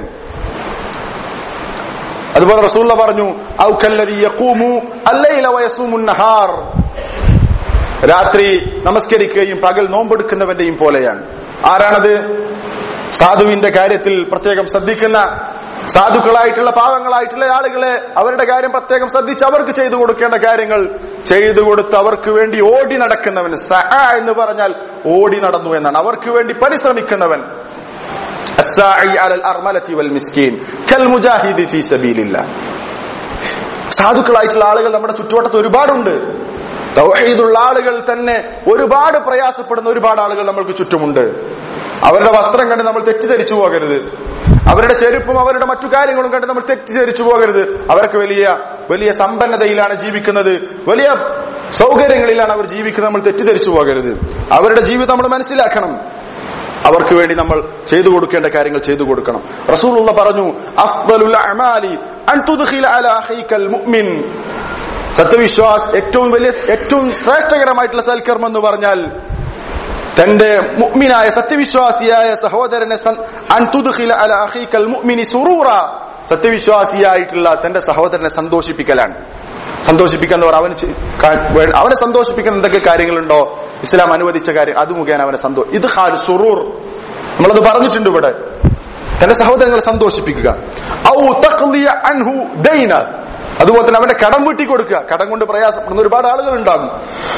അതുപോലെ റസൂള്ള പറഞ്ഞു ഔ കല്ലദി യഖൂമു അല്ലൈല വയസൂമുൻ നഹാർ രാത്രി നമസ്കരിക്കുകയും പകൽ നോമ്പെടുക്കുന്നവന്റെയും പോലെയാണ് ആരാണത് സാധുവിന്റെ കാര്യത്തിൽ പ്രത്യേകം ശ്രദ്ധിക്കുന്ന സാധുക്കളായിട്ടുള്ള പാവങ്ങളായിട്ടുള്ള ആളുകളെ അവരുടെ കാര്യം പ്രത്യേകം ശ്രദ്ധിച്ച് അവർക്ക് ചെയ്തു കൊടുക്കേണ്ട കാര്യങ്ങൾ ചെയ്തു കൊടുത്ത് അവർക്ക് വേണ്ടി ഓടി നടക്കുന്നവൻ സഹ എന്ന് പറഞ്ഞാൽ ഓടി നടന്നു എന്നാണ് അവർക്ക് വേണ്ടി പരിശ്രമിക്കുന്നവൻ الساعي على الأرملة والمسكين كالمجاهد في سبيل الله സാധുക്കളായിട്ടുള്ള ആളുകൾ നമ്മുടെ ചുറ്റുവട്ടത്ത് ഒരുപാടുണ്ട് തൗഹീദുള്ള ആളുകൾ തന്നെ ഒരുപാട് പ്രയാസപ്പെടുന്ന ഒരുപാട് ആളുകൾ നമ്മൾക്ക് ചുറ്റുമുണ്ട് അവരുടെ വസ്ത്രം കണ്ട് നമ്മൾ തെറ്റിദ്ധരിച്ചു പോകരുത് അവരുടെ ചെരുപ്പും അവരുടെ മറ്റു കാര്യങ്ങളും കണ്ട് നമ്മൾ തെറ്റിദ്ധരിച്ചു പോകരുത് അവർക്ക് വലിയ വലിയ സമ്പന്നതയിലാണ് ജീവിക്കുന്നത് വലിയ സൗകര്യങ്ങളിലാണ് അവർ ജീവിക്കുന്നത് നമ്മൾ തെറ്റിദ്ധരിച്ചു പോകരുത് അവരുടെ ജീവിതം നമ്മൾ മനസ്സിലാക്കണം അവർക്ക് വേണ്ടി നമ്മൾ ചെയ്തു കൊടുക്കേണ്ട കാര്യങ്ങൾ ചെയ്തു കൊടുക്കണം റസൂലുള്ള പറഞ്ഞു അഫ്ദലുൽ അമാലി അൻ തുദ്ഖില അലാ അഖീകൽ മുഅ്മിൻ സത്യവിശ്വാസ് ഏറ്റവും വലിയ ഏറ്റവും ശ്രേഷ്ഠകരമായിട്ടുള്ള സൽക്കർമ്മം എന്ന് പറഞ്ഞാൽ തന്റെ മുഅ്മിനായ സത്യവിശ്വാസിയായ സഹോദരനെ സൻ- അൻ തുദ്ഖില അലാ അഖീകൽ മുഅ്മിനി സുറൂറ സത്യവിശ്വാസിയായിട്ടുള്ള തന്റെ സഹോദരനെ സന്തോഷിപ്പിക്കലാണ് സന്തോഷിപ്പിക്കാൻ എന്ന് പറഞ്ഞാൽ അവന് ചെ- കാ- വേ- അവനെ സന്തോഷിപ്പിക്കുന്ന എന്തൊക്കെ കാര്യങ്ങളുണ്ടോ ഇസ്ലാം അനുവദിച്ച കാര്യം അത് മുഖേന അവനെ സന്തോ ഇത് ഖാൽ സുറൂർ നമ്മളത് പറഞ്ഞിട്ടുണ്ട് ഇവിടെ തന്റെ സഹോദരങ്ങളെ സന്തോഷിപ്പിക്കുക ഔ തഖ്ലിയ അൻഹു ദൈന അതുപോലെ തന്നെ അവന്റെ കടം വീട്ടി കൊടുക്കുക കടം കൊണ്ട് പ്രയാസപ്പെടുന്ന ഒരുപാട് ആളുകൾ ഉണ്ടാകും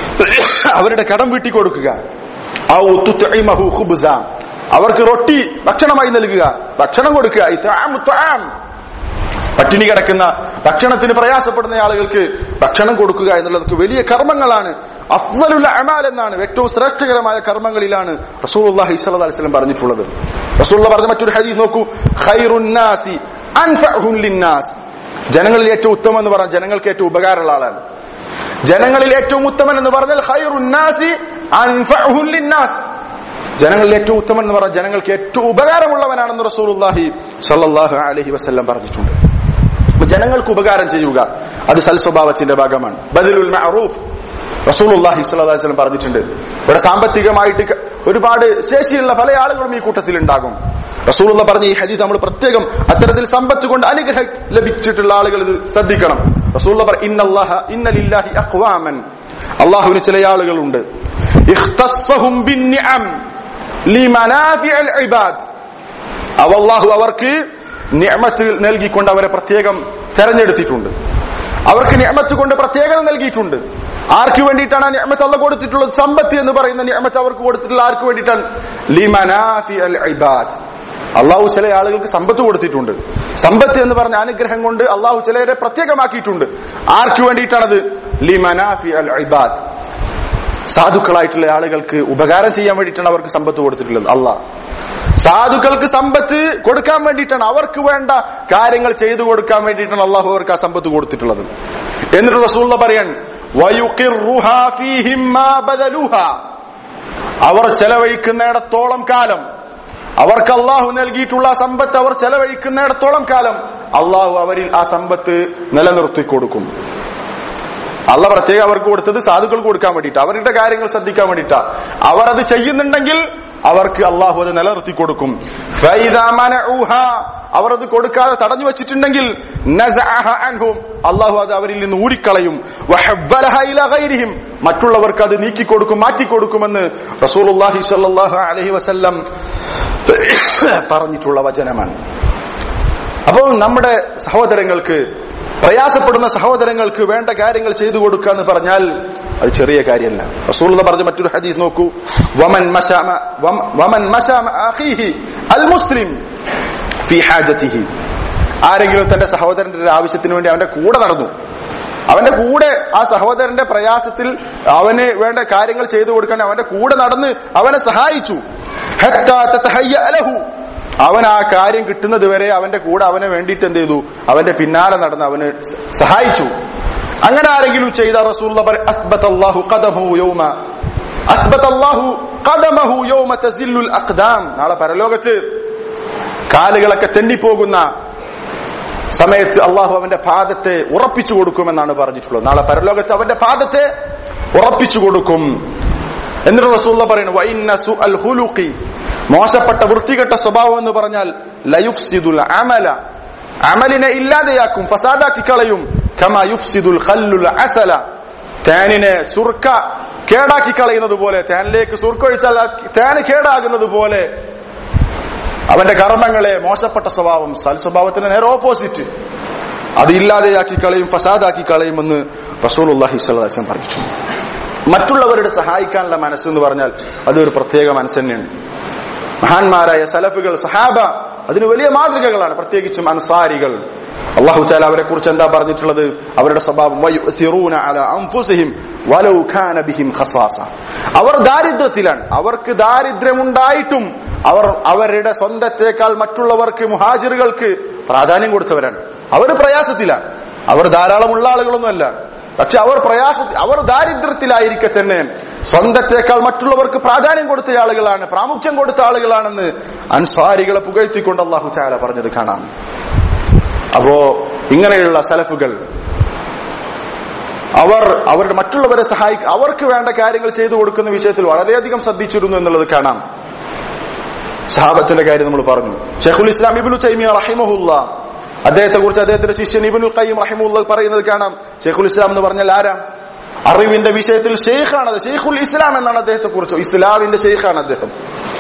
അവരുടെ കടം വീട്ടി കൊടുക്കുക ഔ തുത്ഇമഹു ഖുബ്സ അവർക്ക് റൊട്ടി ഭക്ഷണമായി നൽകുക ഭക്ഷണം കൊടുക്കുക ഇത്ആമു ത്വആം പട്ടിണി കിടക്കുന്ന ഭക്ഷണത്തിന് പ്രയാസപ്പെടുന്ന ആളുകൾക്ക് ഭക്ഷണം കൊടുക്കുക എന്നുള്ളതൊക്കെ വലിയ കർമ്മങ്ങളാണ് അഫ്ദലുൽ അമാൽ എന്നാണ് ഏറ്റവും ശ്രേഷ്ഠകരമായ കർമ്മങ്ങളിലാണ് റസൂലുള്ളാഹി സ്വല്ലല്ലാഹി അലൈഹി വസല്ലം പറഞ്ഞിട്ടുള്ളത് റസൂലുള്ള പറഞ്ഞ മറ്റൊരു ഹദീസ് നോക്കൂ ഖൈറുൻ നാസി അൻഫഉഹും ലിന്നാസ് ജനങ്ങളിൽ ഏറ്റവും ഉത്തമം എന്ന് പറഞ്ഞാൽ ജനങ്ങൾക്ക് ഏറ്റവും ഉപകാരമുള്ള ആളാണ് ജനങ്ങളിൽ ഏറ്റവും ഉത്തമൻ എന്ന് പറഞ്ഞാൽ ഖൈറുൻ നാസി അൻഫഉഹും ലിന്നാസ് ജനങ്ങളിൽ ഏറ്റവും ഉത്തമൻ എന്ന് പറഞ്ഞാൽ ജനങ്ങൾക്ക് ഏറ്റവും ഉപകാരമുള്ളവനാണെന്ന് റസൂലുള്ളാഹി സ്വല്ലല്ലാഹു അലൈഹി വസല്ലം പറഞ്ഞിട്ടുണ്ട് അപ്പൊ ജനങ്ങൾക്ക് ഉപകാരം ചെയ്യുക അത് സൽസ്വഭാവത്തിന്റെ ഭാഗമാണ് ബദലുൽ മഅറൂഫ് റസൂലുള്ളാഹി സ്വല്ലല്ലാഹു അലൈഹി വസല്ലം പറഞ്ഞിട്ടുണ്ട് ഇവിടെ സാമ്പത്തികമായിട്ട് ക- ഒരുപാട് ശേഷിയുള്ള പല ആളുകളും ഈ കൂട്ടത്തിൽ ഉണ്ടാകും റസൂലുള്ള പറഞ്ഞ ഈ ഹദീസ് നമ്മൾ പ്രത്യേകം അത്തരത്തിൽ സമ്പത്ത് കൊണ്ട് അനുഗ്രഹം ലഭിച്ചിട്ടുള്ള ആളുകൾ ഇത് ശ്രദ്ധിക്കണം റസൂലുള്ള പറ ഇന്നല്ലാഹ ഇന്നലില്ലാഹി അഖ്വാമൻ അള്ളാഹുവിന് ചില ആളുകളുണ്ട് ഇഖ്തസ്സഹും ബിന്നിഅം ലിമനാഫിഅൽ ഇബാദ് അവ അള്ളാഹു അവർക്ക് നിയമത്ത് നൽകിക്കൊണ്ട് അവരെ പ്രത്യേകം തെരഞ്ഞെടുത്തിട്ടുണ്ട് അവർക്ക് നിയമത്ത് കൊണ്ട് പ്രത്യേകത നൽകിയിട്ടുണ്ട് ആർക്ക് വേണ്ടിയിട്ടാണ് ആ നിയമത്ത് അല്ല കൊടുത്തിട്ടുള്ളത് സമ്പത്ത് എന്ന് പറയുന്ന നിയമത്ത് അവർക്ക് കൊടുത്തിട്ടുള്ള ആർക്ക് വേണ്ടിയിട്ടാണ് ലിമനാഫി അൽ ഇബാദ് അള്ളാഹു ചില ആളുകൾക്ക് സമ്പത്ത് കൊടുത്തിട്ടുണ്ട് സമ്പത്ത് എന്ന് പറഞ്ഞ അനുഗ്രഹം കൊണ്ട് അള്ളാഹു ചിലരെ പ്രത്യേകമാക്കിയിട്ടുണ്ട് ആർക്ക് വേണ്ടിയിട്ടാണത് ലിമനാഫി അൽ ഇബാദ് സാധുക്കളായിട്ടുള്ള ആളുകൾക്ക് ഉപകാരം ചെയ്യാൻ വേണ്ടിയിട്ടാണ് അവർക്ക് സമ്പത്ത് കൊടുത്തിട്ടുള്ളത് അല്ല സാധുക്കൾക്ക് സമ്പത്ത് കൊടുക്കാൻ വേണ്ടിയിട്ടാണ് അവർക്ക് വേണ്ട കാര്യങ്ങൾ ചെയ്തു കൊടുക്കാൻ വേണ്ടിയിട്ടാണ് അള്ളാഹു അവർക്ക് ആ സമ്പത്ത് കൊടുത്തിട്ടുള്ളത് എന്നിട്ട് റസൂള്ള പറയാൻ "വയുഖിറുഹാ ഫീഹിം മാ ബദലുഹാ." അവർ ചെലവഴിക്കുന്നിടത്തോളം കാലം അവർക്ക് അള്ളാഹു നൽകിയിട്ടുള്ള ആ സമ്പത്ത് അവർ ചെലവഴിക്കുന്നിടത്തോളം കാലം അള്ളാഹു അവരിൽ ആ സമ്പത്ത് നിലനിർത്തി കൊടുക്കും അള്ള പ്രത്യേകം അവർക്ക് കൊടുത്തത് സാധുക്കൾക്ക് കൊടുക്കാൻ വേണ്ടിയിട്ട് അവരുടെ കാര്യങ്ങൾ ശ്രദ്ധിക്കാൻ വേണ്ടിയിട്ടാ അവർ അത് ചെയ്യുന്നുണ്ടെങ്കിൽ അവർക്ക് അള്ളാഹു അത് നിലനിർത്തി കൊടുക്കും ഫൈദാ മനഊഹാ, അവർ അത് കൊടുക്കാതെ തടഞ്ഞു വെച്ചിട്ടുണ്ടെങ്കിൽ നസഅഹ അൻഹും അള്ളാഹു അത് അവരിൽ നിന്ന് ഊരിക്കളയും വഹവ്വലഹ ഇലാ ഗൈരിഹിം മറ്റുള്ളവർക്ക് അത് നീക്കിക്കൊടുക്കും മാറ്റിക്കൊടുക്കുമെന്ന് റസൂലുള്ളാഹി സ്വല്ലല്ലാഹു അലൈഹി വസല്ലം പറഞ്ഞിട്ടുള്ള വചനമാണ് അപ്പോൾ നമ്മുടെ സഹോദരങ്ങൾക്ക് പ്രയാസപ്പെടുന്ന സഹോദരങ്ങൾക്ക് വേണ്ട കാര്യങ്ങൾ ചെയ്തു കൊടുക്കുക എന്ന് പറഞ്ഞാൽ അത് ചെറിയ കാര്യമല്ല റസൂൽ പറഞ്ഞ മറ്റൊരു ഹദീസ് നോക്കൂ വമൻ മശാമ വം- വമൻ മശാമ അഖീഹി അൽ മുസ്ലിം ഫി ഹാജത്തിഹി ആരെങ്കിലും തന്റെ സഹോദരന്റെ ഒരു ആവശ്യത്തിന് വേണ്ടി അവന്റെ കൂടെ നടന്നു അവന്റെ കൂടെ ആ സഹോദരന്റെ പ്രയാസത്തിൽ അവന് വേണ്ട കാര്യങ്ങൾ ചെയ്തു കൊടുക്കാൻ അവന്റെ കൂടെ നടന്ന് അവനെ സഹായിച്ചു ഹത്താ തതഹയ്യ ലഹു. അവൻ ആ കാര്യം കിട്ടുന്നത് വരെ അവന്റെ കൂടെ അവനെ വേണ്ടിയിട്ട് എന്ത് ചെയ്തു അവന്റെ പിന്നാലെ നടന്ന് അവന് സ- സഹായിച്ചു അങ്ങനെ ആരെങ്കിലും ചെയ്ത റസൂൽ അള്ളാഹു യൗമ അസ്ബത്തല്ലാഹു ഖദമഹു യൗമ തസില്ലുൽ അഖ്ദാം നാളെ പരലോകത്ത് കാലുകളൊക്കെ തെന്നിപ്പോകുന്ന സമയത്ത് അള്ളാഹു അവന്റെ പാദത്തെ ഉറപ്പിച്ചു കൊടുക്കുമെന്നാണ് പറഞ്ഞിട്ടുള്ളത് നാളെ പരലോകത്ത് അവന്റെ പാദത്തെ ഉറപ്പിച്ചു കൊടുക്കും എന്നിട്ട് റസൂള്ള പറയുന്നു വൈന്ന സു അൽ ഹുലുഖി മോശപ്പെട്ട വൃത്തികെട്ട സ്വഭാവം എന്ന് പറഞ്ഞാൽ ലയുഫ്സിദുൽ അമല അമലിനെ ഇല്ലാതെയാക്കും ഫസാദാക്കി കളയും കമാ യുഫ്സിദുൽ ഖല്ലുൽ അസല തേനിനെ സുർക്ക കേടാക്കി കളയുന്നത് പോലെ തേനിലേക്ക് സുർക്ക ഒഴിച്ചാൽ ആ തേന് കേടാകുന്നത് പോലെ അവന്റെ കർമ്മങ്ങളെ മോശപ്പെട്ട സ്വഭാവം സൽ സ്വഭാവത്തിന് നേരെ ഓപ്പോസിറ്റ് അത് ഇല്ലാതെയാക്കി കളയും ഫസാദാക്കി കളയുമെന്ന് റസൂലുള്ളാഹി സ്വല്ലല്ലാഹു അലൈഹി വസല്ലം പറഞ്ഞിട്ടുണ്ട് മറ്റുള്ളവരുടെ സഹായിക്കാനുള്ള മനസ്സെന്ന് പറഞ്ഞാൽ അതൊരു പ്രത്യേക മനസ്സ് തന്നെയാണ് മഹാന്മാരായ സലഫുകൾ സഹാബ അതിന് വലിയ മാതൃകകളാണ് പ്രത്യേകിച്ചും അൻസാരികൾ അള്ളാഹു ചാല അവരെ കുറിച്ച് എന്താ പറഞ്ഞിട്ടുള്ളത് അവരുടെ സ്വഭാവം വയുസിറൂന അല അൻഫുസിഹിം വലൗ കാന ബിഹിം ഖസാസ അവർ ദാരിദ്ര്യത്തിലാണ് അവർക്ക് ദാരിദ്ര്യമുണ്ടായിട്ടും അവർ അവരുടെ സ്വന്തത്തേക്കാൾ മറ്റുള്ളവർക്ക് മുഹാജിറുകൾക്ക് പ്രാധാന്യം കൊടുത്തവരാണ് അവർ പ്രയാസത്തിലാണ് അവർ ധാരാളമുള്ള ആളുകളൊന്നുമല്ല പക്ഷെ അവർ പ്രയാസ അവർ ദാരിദ്ര്യത്തിലായിരിക്കെ തന്നെ സ്വന്തത്തേക്കാൾ മറ്റുള്ളവർക്ക് പ്രാധാന്യം കൊടുത്ത ആളുകളാണ് പ്രാമുഖ്യം കൊടുത്ത ആളുകളാണെന്ന് അൻസ്വാരികളെ പുകഴ്ത്തിക്കൊണ്ട് അള്ളാഹു ചാല പറഞ്ഞത് കാണാം അപ്പോ ഇങ്ങനെയുള്ള സലഫുകൾ അവർ അവരുടെ മറ്റുള്ളവരെ സഹായിക്ക അവർക്ക് വേണ്ട കാര്യങ്ങൾ ചെയ്തു കൊടുക്കുന്ന വിഷയത്തിൽ വളരെയധികം ശ്രദ്ധിച്ചിരുന്നു എന്നുള്ളത് കാണാം സഹാബത്തിന്റെ കാര്യം നമ്മൾ പറഞ്ഞു ഷെഖുൽ ഇസ്ലാം ഇബിനു ചൈമിയ റഹിമഹുല്ല അദ്ദേഹത്തെ കുറിച്ച് അദ്ദേഹത്തിന്റെ ശിഷ്യൻ ഇബിനുൽ ഖയ്യം റഹിമുല്ല പറയുന്നത് കാണാം ഷെയ്ഖുൽ ഇസ്ലാം എന്ന് പറഞ്ഞാൽ ആരാ അറിവിന്റെ വിഷയത്തിൽ ഷെയ്ഖാണത് ഷെയ്ഖുൽ ഇസ്ലാം എന്നാണ് അദ്ദേഹത്തെ കുറിച്ച് ഇസ്ലാമിന്റെ ഷെയ്ഖാണ് അദ്ദേഹം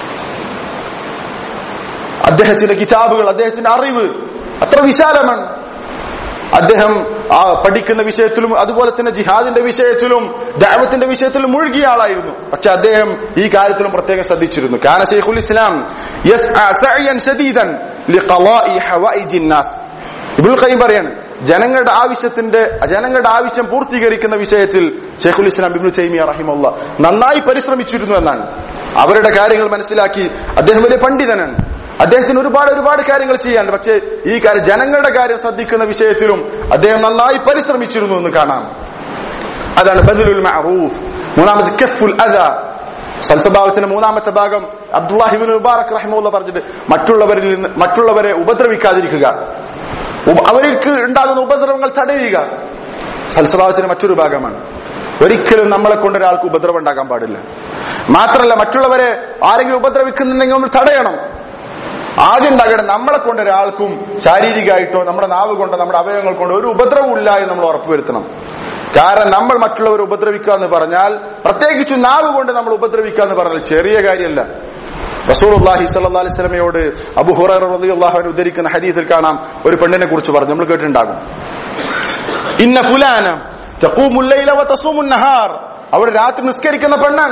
അദ്ദേഹത്തിന്റെ കിതാബുകൾ അദ്ദേഹത്തിന്റെ അറിവ് അത്ര വിശാലമാണ് അദ്ദേഹം ആ പഠിക്കുന്ന വിഷയത്തിലും അതുപോലെ തന്നെ ജിഹാദിന്റെ വിഷയത്തിലും ദാവത്തിന്റെ വിഷയത്തിലും മുഴുകിയ ആളായിരുന്നു പക്ഷെ അദ്ദേഹം ഈ കാര്യത്തിലും പ്രത്യേകം ശ്രദ്ധിച്ചിരുന്നു കാന ഷെയ്ഖുൽ ഇസ്ലാം യസ്അ സഅയൻ ശദീദൻ ലിഖളാഇ ഹവായിജിൻ നാസ് ഇബ്നുൽ ഖയ്യിം പറയാണ് ജനങ്ങളുടെ ആവശ്യത്തിന്റെ ജനങ്ങളുടെ ആവശ്യം പൂർത്തീകരിക്കുന്ന വിഷയത്തിൽ ഷെയ്ഖുൽ ഇസ്ലാം ഇബ്നു തൈമിയ റഹിമുള്ള നന്നായി പരിശ്രമിച്ചിരുന്നു എന്നാണ് അവരുടെ കാര്യങ്ങൾ മനസ്സിലാക്കി അദ്ദേഹം വലിയ പണ്ഡിതനാണ് അദ്ദേഹത്തിന് ഒരുപാട് ഒരുപാട് കാര്യങ്ങൾ ചെയ്യാനുണ്ട് പക്ഷേ ഈ കാര്യം ജനങ്ങളുടെ കാര്യം ശ്രദ്ധിക്കുന്ന വിഷയത്തിലും അദ്ദേഹം നന്നായി പരിശ്രമിച്ചിരുന്നു എന്ന് കാണാം അതാണ് ബദലുൽ മഅറൂഫ് മൂന്നാമത് കഫുൽ അദ സൽസ്വഭാവത്തിന്റെ മൂന്നാമത്തെ ഭാഗം അബ്ദുല്ലാഹിബിൻ മുബാറക് റഹിമുള്ള പറഞ്ഞിട്ട് മറ്റുള്ളവരിൽ നിന്ന് മറ്റുള്ളവരെ ഉപദ്രവിക്കാതിരിക്കുക ഉപ- അവർക്ക് ഉണ്ടാകുന്ന ഉപദ്രവങ്ങൾ തടയുക സൽസ്വഭാവത്തിന്റെ മറ്റൊരു ഭാഗമാണ് ഒരിക്കലും നമ്മളെ കൊണ്ട് ഒരാൾക്ക് ഉപദ്രവം ഉണ്ടാക്കാൻ പാടില്ല മാത്രമല്ല മറ്റുള്ളവരെ ആരെങ്കിലും ഉപദ്രവിക്കുന്നുണ്ടെങ്കിൽ നമ്മൾ തടയണം ആദ്യം ഉണ്ടാകണം നമ്മളെ കൊണ്ട് ഒരാൾക്കും ശാരീരികമായിട്ടോ നമ്മുടെ നാവ് കൊണ്ടോ നമ്മുടെ അവയവങ്ങൾ കൊണ്ടോ ഒരു ഉപദ്രവവും ഇല്ല എന്ന് നമ്മൾ ഉറപ്പുവരുത്തണം കാരണം നമ്മൾ മറ്റുള്ളവരെ ഉപദ്രവിക്കുക എന്ന് പറഞ്ഞാൽ പ്രത്യേകിച്ച് നാവ് കൊണ്ട് നമ്മൾ ഉപദ്രവിക്കുക എന്ന് പറഞ്ഞാൽ ചെറിയ കാര്യമല്ല റസൂലുള്ളാഹി സ്വല്ലല്ലാഹി അലൈഹി വസല്ലമയോട് അബൂ ഹുറൈറ റളിയല്ലാഹു അൻഹു ഉദ്ധരിക്കുന്ന ഹദീസിൽ കാണാം ഒരു പെണ്ണിനെ കുറിച്ച് പറഞ്ഞു നമ്മൾ കേട്ടിട്ടുണ്ടാകും ഇന്ന ഫുലാന തഖൂമുൽ ലൈല വതസൂമുൻ നഹാർ അവൾ രാത്രി നിസ്കരിക്കുന്ന പെണ്ണാണ്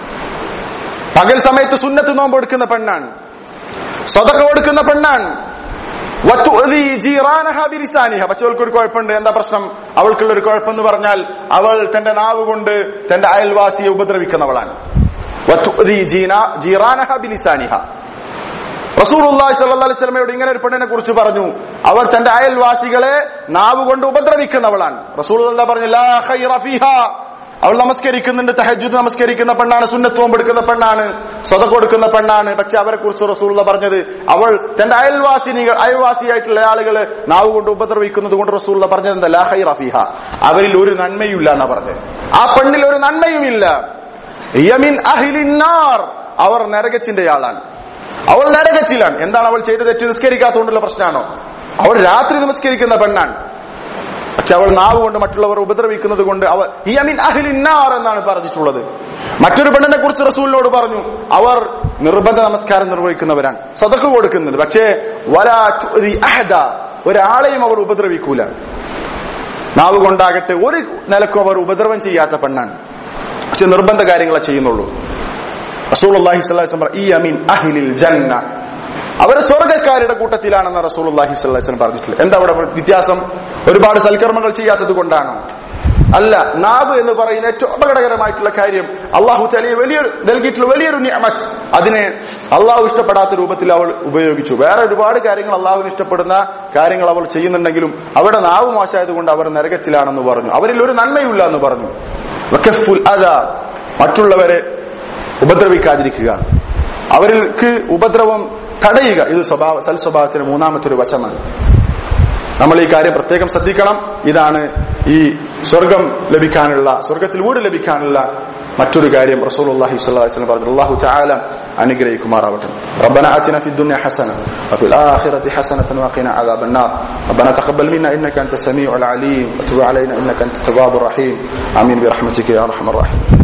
പകൽ സമയത്ത് സുന്നത്ത് നോമ്പ് എടുക്കുന്ന പെണ്ണാണ് സ്വതക്ക കൊടുക്കുന്ന പെണ്ണാണ് വത്തുഅ്ദി ജീറാനഹ ബിലിസാനിഹ. പക്ഷെ അവൾക്ക് ഒരു കുഴപ്പമുണ്ട് എന്താ പ്രശ്നം അവൾക്കുള്ള ഒരു കുഴപ്പം എന്ന് പറഞ്ഞാൽ അവൾ തന്റെ നാവ് കൊണ്ട് തന്റെ അയൽവാസിയെ ഉപദ്രവിക്കുന്നവളാണ് വത്തുഅ്ദി ജീന- ജീറാനഹ ബിലിസാനിഹ. റസൂലുള്ളാഹി സ്വല്ലല്ലാഹി അലൈഹി വസല്ലമയോട് ഇങ്ങനെ ഒരു പെണ്ണിനെ കുറിച്ച് പറഞ്ഞു അവർ തന്റെ അയൽവാസികളെ നാവ് കൊണ്ട് ഉപദ്രവിക്കുന്നവളാണ് റസൂൽ എന്താ പറഞ്ഞു ലാ ഖൈറ ഫീഹാ അവൾ നമസ്കരിക്കുന്നുണ്ട് തഹജുദ് നമസ്കരിക്കുന്ന പെണ്ണാണ് സുന്നത്വം എടുക്കുന്ന പെണ്ണാണ് സ്വത കൊടുക്കുന്ന പെണ്ണാണ് പക്ഷെ അവരെ കുറിച്ച് റസൂള്ള പറഞ്ഞത് അവൾ തന്റെ അയൽവാസിനികൾ അയൽവാസിയായിട്ടുള്ള ആളുകളെ നാവ് കൊണ്ട് ഉപദ്രവിക്കുന്നത് കൊണ്ട് റസൂള്ള പറഞ്ഞത് എന്താ ലാ ഖൈറ ഫീഹ അവരിൽ ഒരു നന്മയുമില്ല എന്നാ പറഞ്ഞത് ആ പെണ്ണിൽ ഒരു നന്മയുമില്ല യമിൻ അഹിലിന്നാർ അവർ നരകച്ചിന്റെ ആളാണ് അവൾ നരകത്തിലാണ് എന്താണ് അവൾ ചെയ്ത തെറ്റ് നിസ്കരിക്കാത്തതുകൊണ്ടുള്ള പ്രശ്നമാണോ അവൾ രാത്രി നമസ്കരിക്കുന്ന പെണ്ണാണ് പക്ഷെ അവൾ നാവ് കൊണ്ട് മറ്റുള്ളവർ ഉപദ്രവിക്കുന്നത് കൊണ്ട് അവൾ ഈ അമീൻ അഹിലിന്നാർ എന്നാണ് പറഞ്ഞിട്ടുള്ളത് മറ്റൊരു പെണ്ണിനെ കുറിച്ച് റസൂലിനോട് പറഞ്ഞു അവർ നിർബന്ധ നമസ്കാരം നിർവഹിക്കുന്നവരാണ് സദക്ക് കൊടുക്കുന്നുണ്ട് പക്ഷേ വലാ തുഅ്ദി അഹദ ഒരാളെയും അവർ ഉപദ്രവിക്കൂല നാവ് കൊണ്ടാകട്ടെ ഒരു നിലക്കും അവർ ഉപദ്രവം ചെയ്യാത്ത പെണ്ണാണ് പക്ഷെ നിർബന്ധ കാര്യങ്ങളെ ചെയ്യുന്നുള്ളൂ റസൂലുള്ളാഹി സ്വല്ലല്ലാഹി അലൈഹി വസല്ലം ഈ അമീൻ അഹ്ലിൽ ജന്ന അവർ സ്വർഗക്കാരുടെ കൂട്ടത്തിലാണെന്ന് റസൂലുള്ളാഹി സ്വല്ലല്ലാഹി അലൈഹി വസല്ലം പറഞ്ഞിട്ടുള്ളത് എന്താ അവിടെ വ്യത്യാസം ഒരുപാട് സൽക്കർമ്മങ്ങൾ ചെയ്യാത്തത് കൊണ്ടാണ് അല്ല നാവ് എന്ന് പറയുന്ന ഏറ്റവും അപകടകരമായിട്ടുള്ള കാര്യം അള്ളാഹു തലയെ വലിയ നൽകിയിട്ടുള്ള വലിയൊരു നിയമത്ത് അതിനെ അള്ളാഹു ഇഷ്ടപ്പെടാത്ത രൂപത്തിൽ അവൾ ഉപയോഗിച്ചു വേറെ ഒരുപാട് കാര്യങ്ങൾ അള്ളാഹുവിന് ഇഷ്ടപ്പെടുന്ന കാര്യങ്ങൾ അവൾ ചെയ്യുന്നുണ്ടെങ്കിലും അവിടെ നാവ് മോശമായത് കൊണ്ട് അവർ നരകത്തിലാണെന്ന് പറഞ്ഞു അവരിൽ ഒരു നന്മയില്ല എന്ന് പറഞ്ഞു വക്കഫുൽ അതാ മറ്റുള്ളവരെ ഉപദ്രവിക്കാതിരിക്കുക അവർക്ക് ഉപദ്രവം തടയുക ഇത് സ്വഭാവ സൽസ്വഭാവത്തിന് മൂന്നാമത്തെ ഒരു വശമാണ് നമ്മൾ ഈ കാര്യം പ്രത്യേകം ശ്രദ്ധിക്കണം ഇതാണ് ഈ സ്വർഗം ലഭിക്കാനുള്ള സ്വർഗത്തിൽ വീട് ലഭിക്കാനുള്ള മറ്റൊരു കാര്യം റസൂലുള്ളാഹി സ്വല്ലല്ലാഹി അലൈഹി വസല്ലം പറഞ്ഞു അല്ലാഹു തആല അനുഗ്രഹിക്കുമാറാവട്ടെ ربنا آتنا في الدنيا حسنة وفي الآخرة حسنة وقنا عذاب النار ربنا تقبل منا إنك أنت السميع العليم وتب علينا إنك أنت التواب الرحيم آمين برحمتك يا أرحم الراحمين